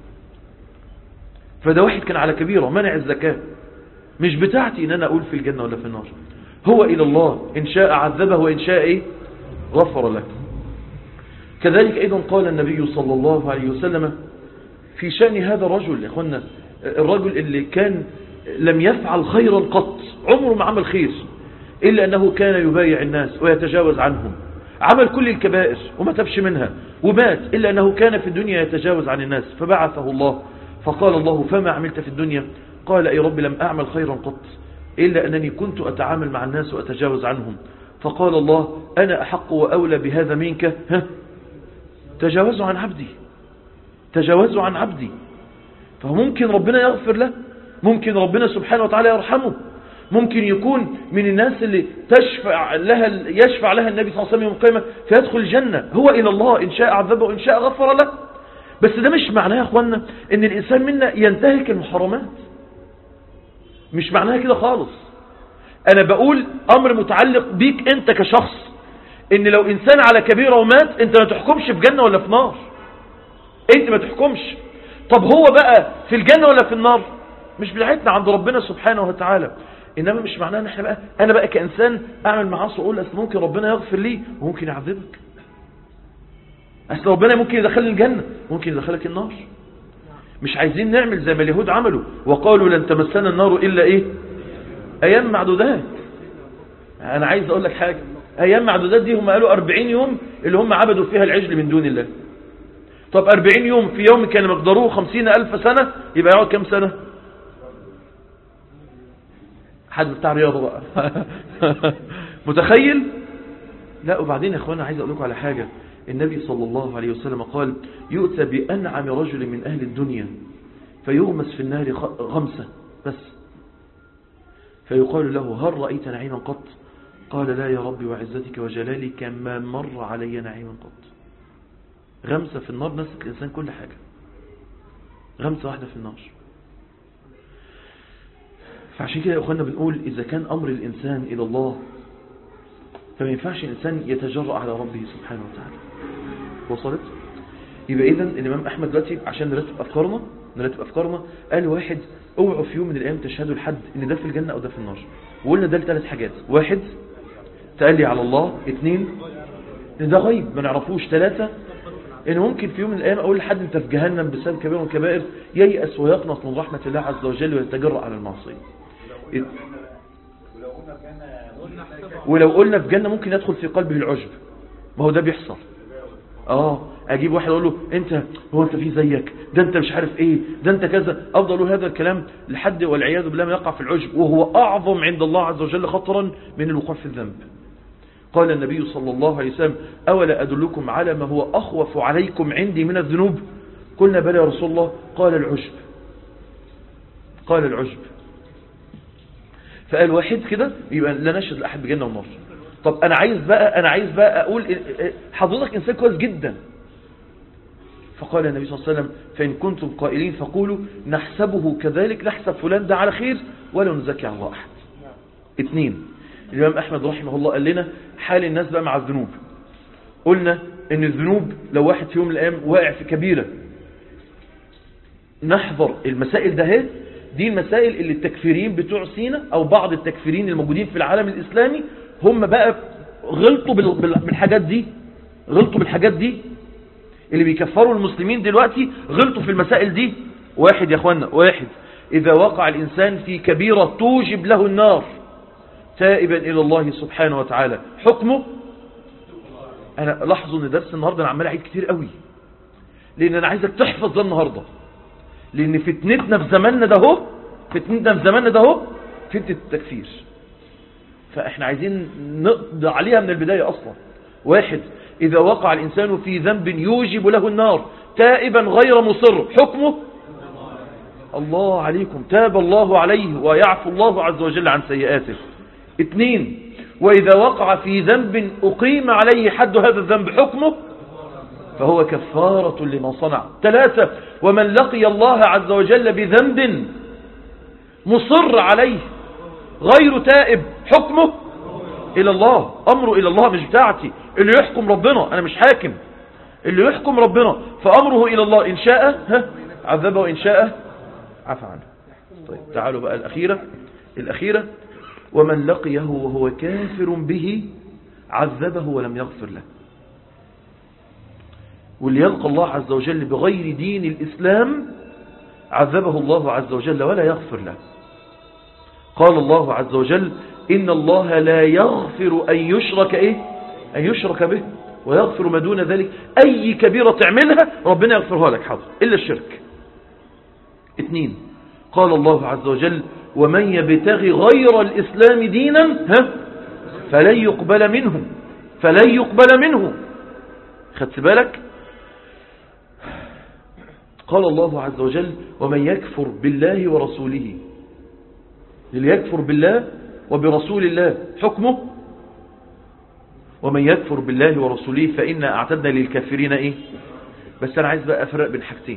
B: فده واحد كان على كبيرة منع الزكاة مش بتاعتي إن أنا أقول في الجنة ولا في النار هو إلى الله إن شاء عذبه وإن شاء إيه غفر له كذلك أيضا قال النبي صلى الله عليه وسلم في شأن هذا الرجل يا أخوانا الرجل اللي كان لم يفعل خيرا قط عمره ما عمل خير إلا أنه كان يبايع الناس ويتجاوز عنهم عمل كل الكبائر وما تبش منها ومات إلا أنه كان في الدنيا يتجاوز عن الناس فبعثه الله فقال الله فما عملت في الدنيا قال أي رب لم أعمل خيرا قط إلا أنني كنت أتعامل مع الناس وأتجاوز عنهم فقال الله أنا أحق وأولى بهذا منك ها تجاوزوا عن عبدي تجاوزوا عن عبدي فممكن ربنا يغفر له ممكن ربنا سبحانه وتعالى يرحمه ممكن يكون من الناس اللي تشفع لها يشفع لها النبي صلى الله عليه وسلم يوم القيامة فيدخل الجنة هو إلى الله إن شاء عذبه وإن شاء غفر له بس ده مش معناه يا أخوانا إن الإنسان منا ينتهك المحرمات مش معناها كده خالص أنا بقول أمر متعلق بيك أنت كشخص إن لو إنسان على كبيرة ومات أنت ما تحكمش في جنة ولا في نار أنت ما تحكمش طب هو بقى في الجنة ولا في النار مش بتاعتنا عند ربنا سبحانه وتعالى إنما مش معناه ان احنا بقى أنا بقى كإنسان أعمل معاصي وأقول أصل ممكن ربنا يغفر لي وممكن يعذبك أصل ربنا ممكن يدخلني الجنة ممكن يدخلك النار مش عايزين نعمل زي ما اليهود عملوا وقالوا لن تمسنا النار إلا إيه أيام معدودات أنا عايز أقول لك حاجة أيام معدودات دي هم قالوا 40 يوم اللي هم عبدوا فيها العجل من دون الله طب 40 يوم في يوم كان مقداره 50 ألف سنة يبقى يقعد كم سنة حد بتاع رياضة بقى متخيل لا وبعدين يا اخوانا عايز اقول لكم على حاجة النبي صلى الله عليه وسلم قال يؤتى بأنعم رجل من أهل الدنيا فيغمس في النار غمسة بس فيقال له هل رأيت نعيما قط قال لا يا رب وعزتك وجلالك ما مر علي نعيما قط غمسة في النار نسك الإنسان كل حاجة غمسة واحدة في النار فعشان كده يا أخوانا بنقول إذا كان أمر الإنسان إلى الله فما ينفعش الإنسان يتجرأ على ربه سبحانه وتعالى وصلت يبقى إذا الإمام أحمد دلوقتي عشان نرتب أفكارنا نرتب أفكارنا قال واحد اوعوا في يوم من الأيام تشهدوا لحد إن ده في الجنة أو ده في النار وقلنا ده لثلاث حاجات واحد تقلي على الله اثنين إن ده غيب ما نعرفوش ثلاثة إن ممكن في يوم من الأيام أقول لحد أنت في جهنم بسبب كبير من الكبائر ييأس ويقنط من رحمة الله عز وجل ويتجرأ على المعصية ولو قلنا في جنة ممكن يدخل في قلبه العجب ما هو ده بيحصل اه اجيب واحد اقول له انت هو انت في زيك ده انت مش عارف ايه ده انت كذا افضل اقول هذا الكلام لحد والعياذ بالله ما يقع في العجب وهو اعظم عند الله عز وجل خطرا من الوقوع في الذنب قال النبي صلى الله عليه وسلم أولا أدلكم على ما هو أخوف عليكم عندي من الذنوب قلنا بلى يا رسول الله قال العجب قال العجب فقال واحد كده يبقى لا نشهد لأحد بجنة ونار طب أنا عايز بقى أنا عايز بقى أقول حضرتك إنسان كويس جدا فقال النبي صلى الله عليه وسلم فإن كنتم قائلين فقولوا نحسبه كذلك نحسب فلان ده على خير ولا نزكي على الله أحد اثنين الإمام أحمد رحمه الله قال لنا حال الناس بقى مع الذنوب قلنا ان الذنوب لو واحد في يوم من الأيام واقع في كبيرة نحضر المسائل ده هي دي المسائل اللي التكفيرين بتوع سينا أو بعض التكفيرين الموجودين في العالم الإسلامي هم بقى غلطوا بال- بال- بالحاجات دي غلطوا بالحاجات دي اللي بيكفروا المسلمين دلوقتي غلطوا في المسائل دي واحد يا اخوانا واحد إذا وقع الإنسان في كبيرة توجب له النار تائبا إلى الله سبحانه وتعالى حكمه أنا لاحظوا أن درس النهاردة أنا عمال أعيد كتير قوي لأن أنا عايزك تحفظ ده النهاردة لأن فتنتنا في زماننا ده هو فتنتنا في زماننا ده هو فتنة التكفير فإحنا عايزين نقضي عليها من البداية أصلا واحد إذا وقع الإنسان في ذنب يوجب له النار تائبا غير مصر حكمه الله عليكم تاب الله عليه ويعفو الله عز وجل عن سيئاته اثنين وإذا وقع في ذنب أقيم عليه حد هذا الذنب حكمه فهو كفارة لما صنع ثلاثة ومن لقي الله عز وجل بذنب مصر عليه غير تائب حكمه إلى الله أمره إلى الله مش بتاعتي اللي يحكم ربنا أنا مش حاكم اللي يحكم ربنا فأمره إلى الله إن شاء ها عذبه وإن شاء عفى عنه طيب تعالوا بقى الأخيرة الأخيرة ومن لقيه وهو كافر به عذبه ولم يغفر له واللي يلقى الله عز وجل بغير دين الإسلام عذبه الله عز وجل ولا يغفر له قال الله عز وجل إن الله لا يغفر أن يشرك إيه أن يشرك به ويغفر ما دون ذلك أي كبيرة تعملها ربنا يغفرها لك حاضر إلا الشرك اثنين قال الله عز وجل ومن يبتغي غير الإسلام دينا ها فلن يقبل منه فلن يقبل منه خدت بالك قال الله عز وجل ومن يكفر بالله ورسوله اللي يكفر بالله وبرسول الله حكمه ومن يكفر بالله ورسوله فإنا أعتدنا للكافرين إيه بس أنا عايز بقى أفرق بين حاجتين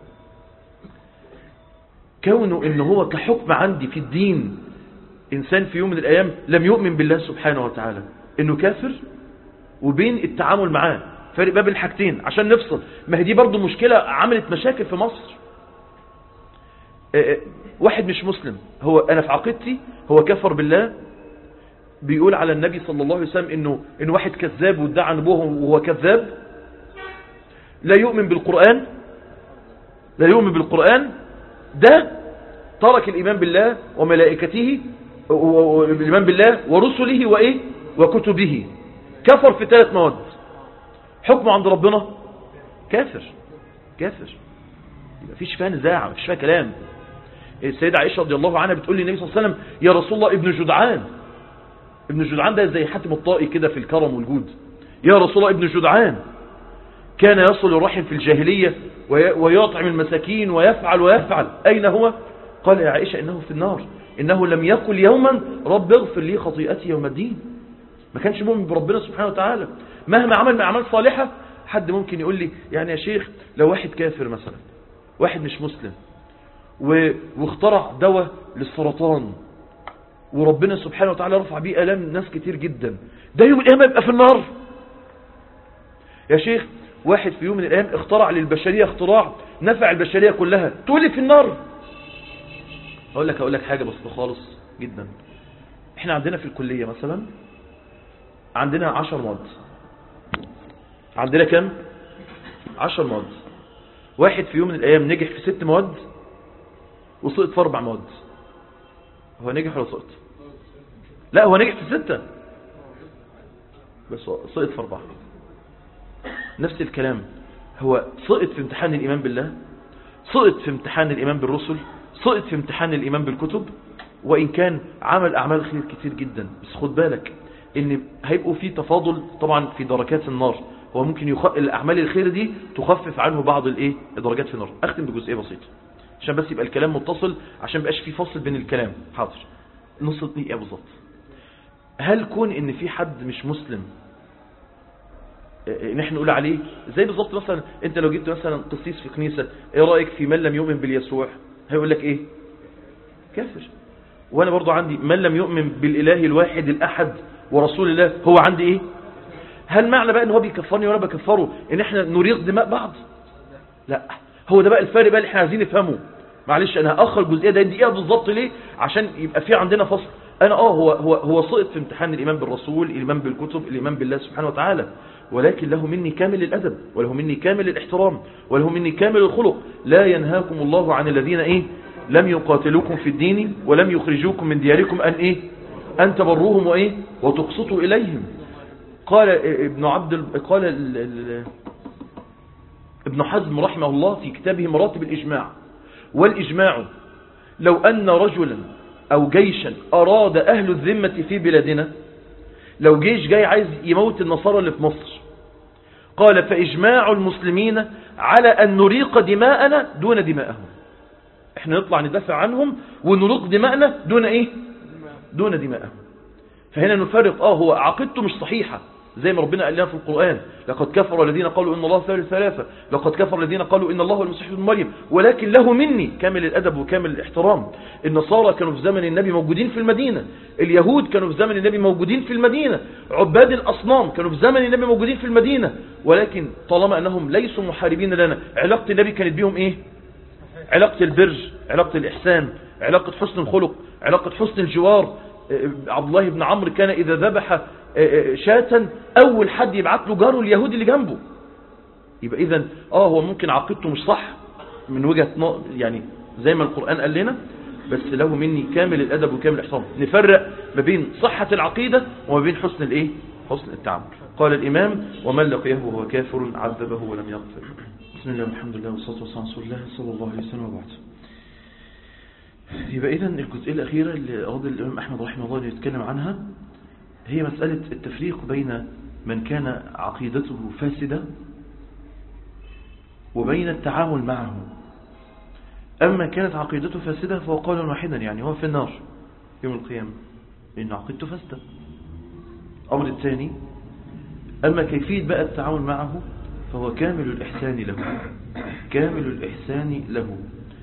B: كونه إن هو كحكم عندي في الدين إنسان في يوم من الأيام لم يؤمن بالله سبحانه وتعالى إنه كافر وبين التعامل معاه فرق بين الحاجتين عشان نفصل ما هي دي برضو مشكلة عملت مشاكل في مصر واحد مش مسلم هو أنا في عقيدتي هو كفر بالله بيقول على النبي صلى الله عليه وسلم إنه, إنه واحد كذاب وادعى نبوه وهو كذاب لا يؤمن بالقرآن لا يؤمن بالقرآن ده ترك الإيمان بالله وملائكته الإيمان بالله ورسله وإيه وكتبه كفر في ثلاث مواد حكمه عند ربنا كافر كافر يبقى فيش فيها نزاع مفيش فيها كلام السيدة عائشة رضي الله عنها بتقول للنبي صلى الله عليه وسلم يا رسول الله ابن جدعان ابن جدعان ده زي حاتم الطائي كده في الكرم والجود يا رسول الله ابن جدعان كان يصل الرحم في الجاهلية ويطعم المساكين ويفعل ويفعل أين هو قال يا عائشة إنه في النار إنه لم يقل يوما رب اغفر لي خطيئتي يوم الدين ما كانش مؤمن بربنا سبحانه وتعالى مهما عمل من أعمال صالحة حد ممكن يقول لي يعني يا شيخ لو واحد كافر مثلا واحد مش مسلم واخترع دواء للسرطان وربنا سبحانه وتعالى رفع بيه ألام ناس كتير جدا ده يوم القيامة يبقى في النار يا شيخ واحد في يوم من الأيام اخترع للبشرية اختراع نفع البشرية كلها تقول لي في النار أقول لك أقول لك حاجة بسيطة خالص جدا احنا عندنا في الكلية مثلا عندنا عشر مواد عندنا كم عشر مواد واحد في يوم من الأيام نجح في ست مواد وسقط في أربع مواد هو نجح ولا سقط لا هو نجح في ستة بس سقط في أربعة نفس الكلام هو سقط في امتحان الإيمان بالله سقط في امتحان الإيمان بالرسل سقط في امتحان الإيمان بالكتب وإن كان عمل أعمال خير كتير جدا بس خد بالك إن هيبقوا في تفاضل طبعا في دركات النار هو ممكن يخ... الأعمال الخير دي تخفف عنه بعض الإيه الدرجات في النار أختم بجزئية بسيطة عشان بس يبقى الكلام متصل عشان بقاش في فصل بين الكلام حاضر نص دقيقة بالظبط هل كون ان في حد مش مسلم ان احنا نقول عليه زي بالظبط مثلا انت لو جبت مثلا قسيس في كنيسة ايه رأيك في من لم يؤمن باليسوع هيقول لك ايه كافر وانا برضو عندي من لم يؤمن بالاله الواحد الاحد ورسول الله هو عندي ايه هل معنى بقى ان هو بيكفرني وانا بكفره ان احنا نريق دماء بعض لا هو ده بقى الفرق بقى اللي احنا عايزين نفهمه معلش انا هاخر الجزئيه ده دقيقه بالظبط ليه عشان يبقى في عندنا فصل انا اه هو هو هو سقط في امتحان الايمان بالرسول الايمان بالكتب الايمان بالله سبحانه وتعالى ولكن له مني كامل الادب وله مني كامل الاحترام وله مني كامل الخلق لا ينهاكم الله عن الذين ايه لم يقاتلوكم في الدين ولم يخرجوكم من دياركم ان ايه ان تبروهم وايه وتقسطوا اليهم قال ابن عبد ال... قال ال... ال... ابن حزم رحمه الله في كتابه مراتب الإجماع والإجماع لو أن رجلا أو جيشا أراد أهل الذمة في بلادنا لو جيش جاي عايز يموت النصارى اللي في مصر قال فإجماع المسلمين على أن نريق دماءنا دون دماءهم احنا نطلع ندافع عنهم ونريق دماءنا دون ايه دون دماءهم فهنا نفرق اه هو عقيدته مش صحيحة زي ما ربنا قال لنا في القرآن لقد كفر الذين قالوا إن الله ثالث ثلاثة لقد كفر الذين قالوا إن الله المسيح ابن مريم ولكن له مني كامل الأدب وكامل الاحترام النصارى كانوا في زمن النبي موجودين في المدينة اليهود كانوا في زمن النبي موجودين في المدينة عباد الأصنام كانوا في زمن النبي موجودين في المدينة ولكن طالما أنهم ليسوا محاربين لنا علاقة النبي كانت بيهم إيه علاقة البر علاقة الإحسان علاقة حسن الخلق علاقة حسن الجوار عبد الله بن عمرو كان إذا ذبح شاة أول حد يبعت له جاره اليهودي اللي جنبه يبقى إذا آه هو ممكن عقيدته مش صح من وجهة يعني زي ما القرآن قال لنا بس له مني كامل الأدب وكامل الإحسان نفرق ما بين صحة العقيدة وما بين حسن الإيه حسن التعامل قال الإمام ومن لقيه وهو كافر عذبه ولم يغفر بسم الله والحمد لله والصلاة والسلام على رسول الله صلى الله عليه وسلم وبعد يبقى إذا الجزئية الأخيرة اللي أراد الإمام أحمد رحمه الله أن يتكلم عنها هي مسألة التفريق بين من كان عقيدته فاسدة وبين التعامل معه أما كانت عقيدته فاسدة فهو قولا واحدا يعني هو في النار يوم القيامة لأن عقيدته فاسدة أمر الثاني أما كيفية بقى التعامل معه فهو كامل الإحسان له كامل الإحسان له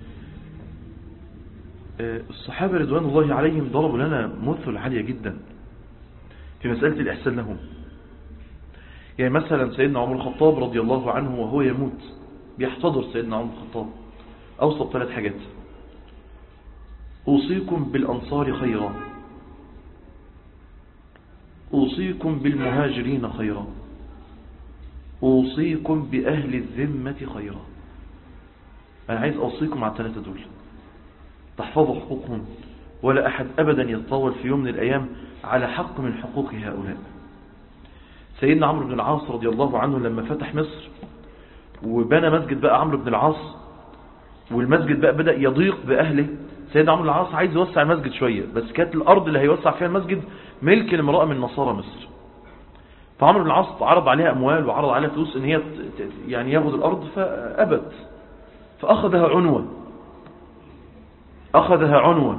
B: الصحابة رضوان الله عليهم ضربوا لنا مثل عالية جدا في مسألة الإحسان لهم يعني مثلا سيدنا عمر الخطاب رضي الله عنه وهو يموت بيحتضر سيدنا عمر الخطاب أوصل ثلاث حاجات أوصيكم بالأنصار خيرا أوصيكم بالمهاجرين خيرا أوصيكم بأهل الذمة خيرا أنا عايز أوصيكم على الثلاثة دول تحفظوا حقوقهم ولا أحد أبدا يتطاول في يوم من الأيام على حق من حقوق هؤلاء سيدنا عمرو بن العاص رضي الله عنه لما فتح مصر وبنى مسجد بقى عمرو بن العاص والمسجد بقى بدأ يضيق بأهله سيدنا عمرو بن العاص عايز يوسع المسجد شوية بس كانت الأرض اللي هيوسع فيها المسجد ملك لامرأة من نصارى مصر فعمرو بن العاص عرض عليها أموال وعرض عليها فلوس إن هي يعني ياخد الأرض فأبت فأخذها عنوة أخذها عنوة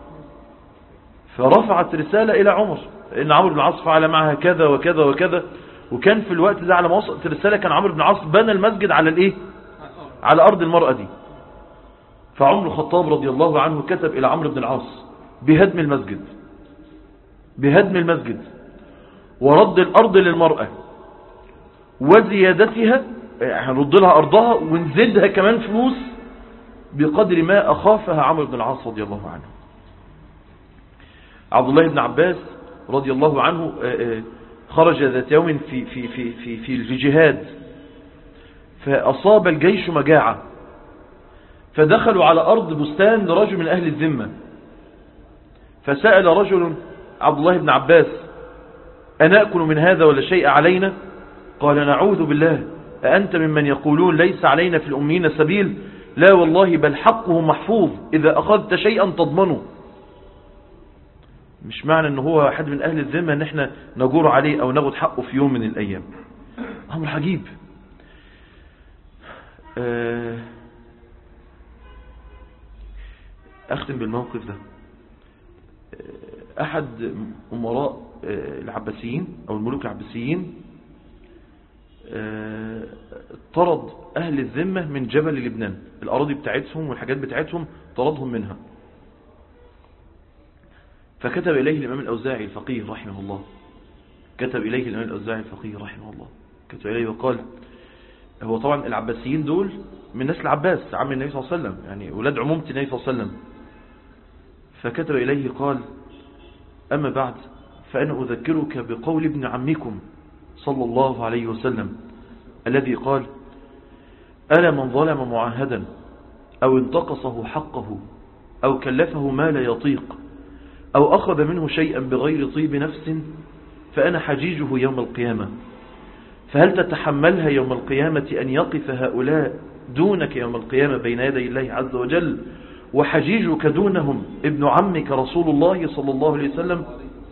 B: فرفعت رسالة إلى عمر إن عمرو بن العاص فعل معها كذا وكذا وكذا وكان في الوقت ده على ما وصلت الرسالة كان عمرو بن العاص بنى المسجد على الإيه على أرض المرأة دي فعمر الخطاب رضي الله عنه كتب إلى عمرو بن العاص بهدم المسجد بهدم المسجد ورد الأرض للمرأة وزيادتها هنرد لها أرضها ونزيدها كمان فلوس بقدر ما أخافها عمرو بن العاص رضي الله عنه عبد الله بن عباس رضي الله عنه خرج ذات يوم في, في, في, في, في الجهاد فأصاب الجيش مجاعة فدخلوا على أرض بستان لرجل من أهل الذمة فسأل رجل عبد الله بن عباس أنأكل من هذا ولا شيء علينا قال نعوذ بالله أأنت ممن يقولون ليس علينا في الأمين سبيل لا والله بل حقه محفوظ إذا أخذت شيئا تضمنه مش معنى أنه هو واحد من أهل الذمة أن احنا نجور عليه أو ناخد حقه في يوم من الأيام أمر عجيب أختم بالموقف ده أحد أمراء العباسيين أو الملوك العباسيين طرد أهل الذمة من جبل لبنان الأراضي بتاعتهم والحاجات بتاعتهم طردهم منها فكتب إليه الإمام الأوزاعي الفقيه رحمه الله كتب إليه الإمام الأوزاعي الفقيه رحمه الله كتب إليه وقال هو طبعا العباسيين دول من نسل العباس عم النبي صلى الله عليه وسلم يعني ولاد عمومة النبي صلى الله عليه وسلم فكتب إليه قال أما بعد فأنا أذكرك بقول ابن عمكم صلى الله عليه وسلم الذي قال ألا من ظلم معاهدا أو انتقصه حقه أو كلفه ما لا يطيق أو أخذ منه شيئا بغير طيب نفس فأنا حجيجه يوم القيامة فهل تتحملها يوم القيامة أن يقف هؤلاء دونك يوم القيامة بين يدي الله عز وجل وحجيجك دونهم ابن عمك رسول الله صلى الله عليه وسلم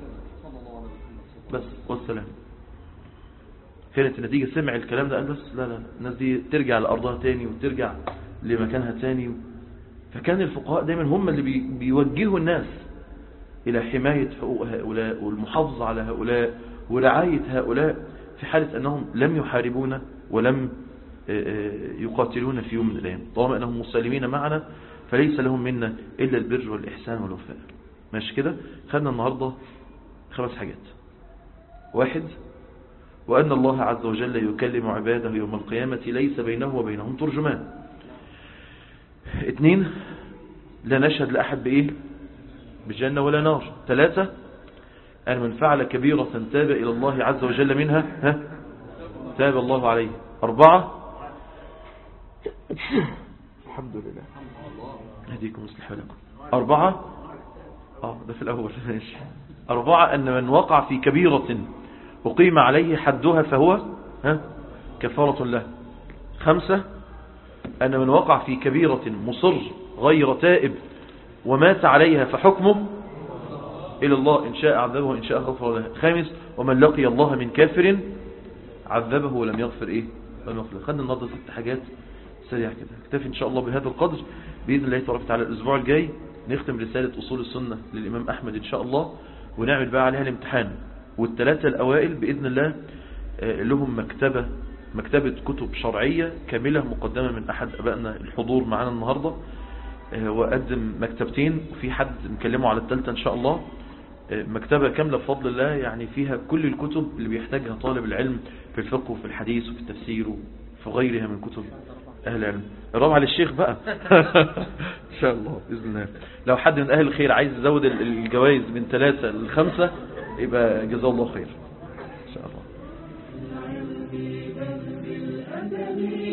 B: بس والسلام كانت النتيجة سمع الكلام ده قال بس لا لا الناس دي ترجع لأرضها تاني وترجع لمكانها تاني فكان الفقهاء دايما هم اللي بي بيوجهوا الناس إلى حماية حقوق هؤلاء والمحافظة على هؤلاء ورعاية هؤلاء في حالة أنهم لم يحاربون ولم يقاتلون في يوم من الأيام طالما أنهم مسلمين معنا فليس لهم منا إلا البر والإحسان والوفاء ماشي كده خدنا النهاردة خمس حاجات واحد وأن الله عز وجل يكلم عباده يوم القيامة ليس بينه وبينهم ترجمان اثنين لا نشهد لأحد بإيه بجنة ولا نار ثلاثة أن من فعل كبيرة تاب إلى الله عز وجل منها ها تاب الله عليه أربعة
C: الحمد لله
B: هديكم مصلح لكم أربعة آه ده في الأول ماشي أربعة أن من وقع في كبيرة أقيم عليه حدها فهو ها كفارة له خمسة أن من وقع في كبيرة مصر غير تائب ومات عليها فحكمه إلى الله إن شاء عذبه وإن شاء غفر له خامس ومن لقي الله من كافر عذبه ولم يغفر إيه لم يغفر له خدنا النهارده ست حاجات سريع كده اكتفي إن شاء الله بهذا القدر بإذن الله تبارك وتعالى الأسبوع الجاي نختم رسالة أصول السنة للإمام أحمد إن شاء الله ونعمل بقى عليها الامتحان والثلاثة الأوائل بإذن الله لهم مكتبة مكتبة كتب شرعية كاملة مقدمة من أحد أبائنا الحضور معنا النهاردة وأقدم مكتبتين وفي حد مكلمه على الثالثة إن شاء الله مكتبة كاملة بفضل الله يعني فيها كل الكتب اللي بيحتاجها طالب العلم في الفقه وفي الحديث وفي التفسير وفي غيرها من كتب أهل العلم الرابعة للشيخ بقى إن شاء الله بإذن الله لو حد من أهل الخير عايز يزود الجوائز من ثلاثة لخمسة يبقى جزاه الله خير إن شاء الله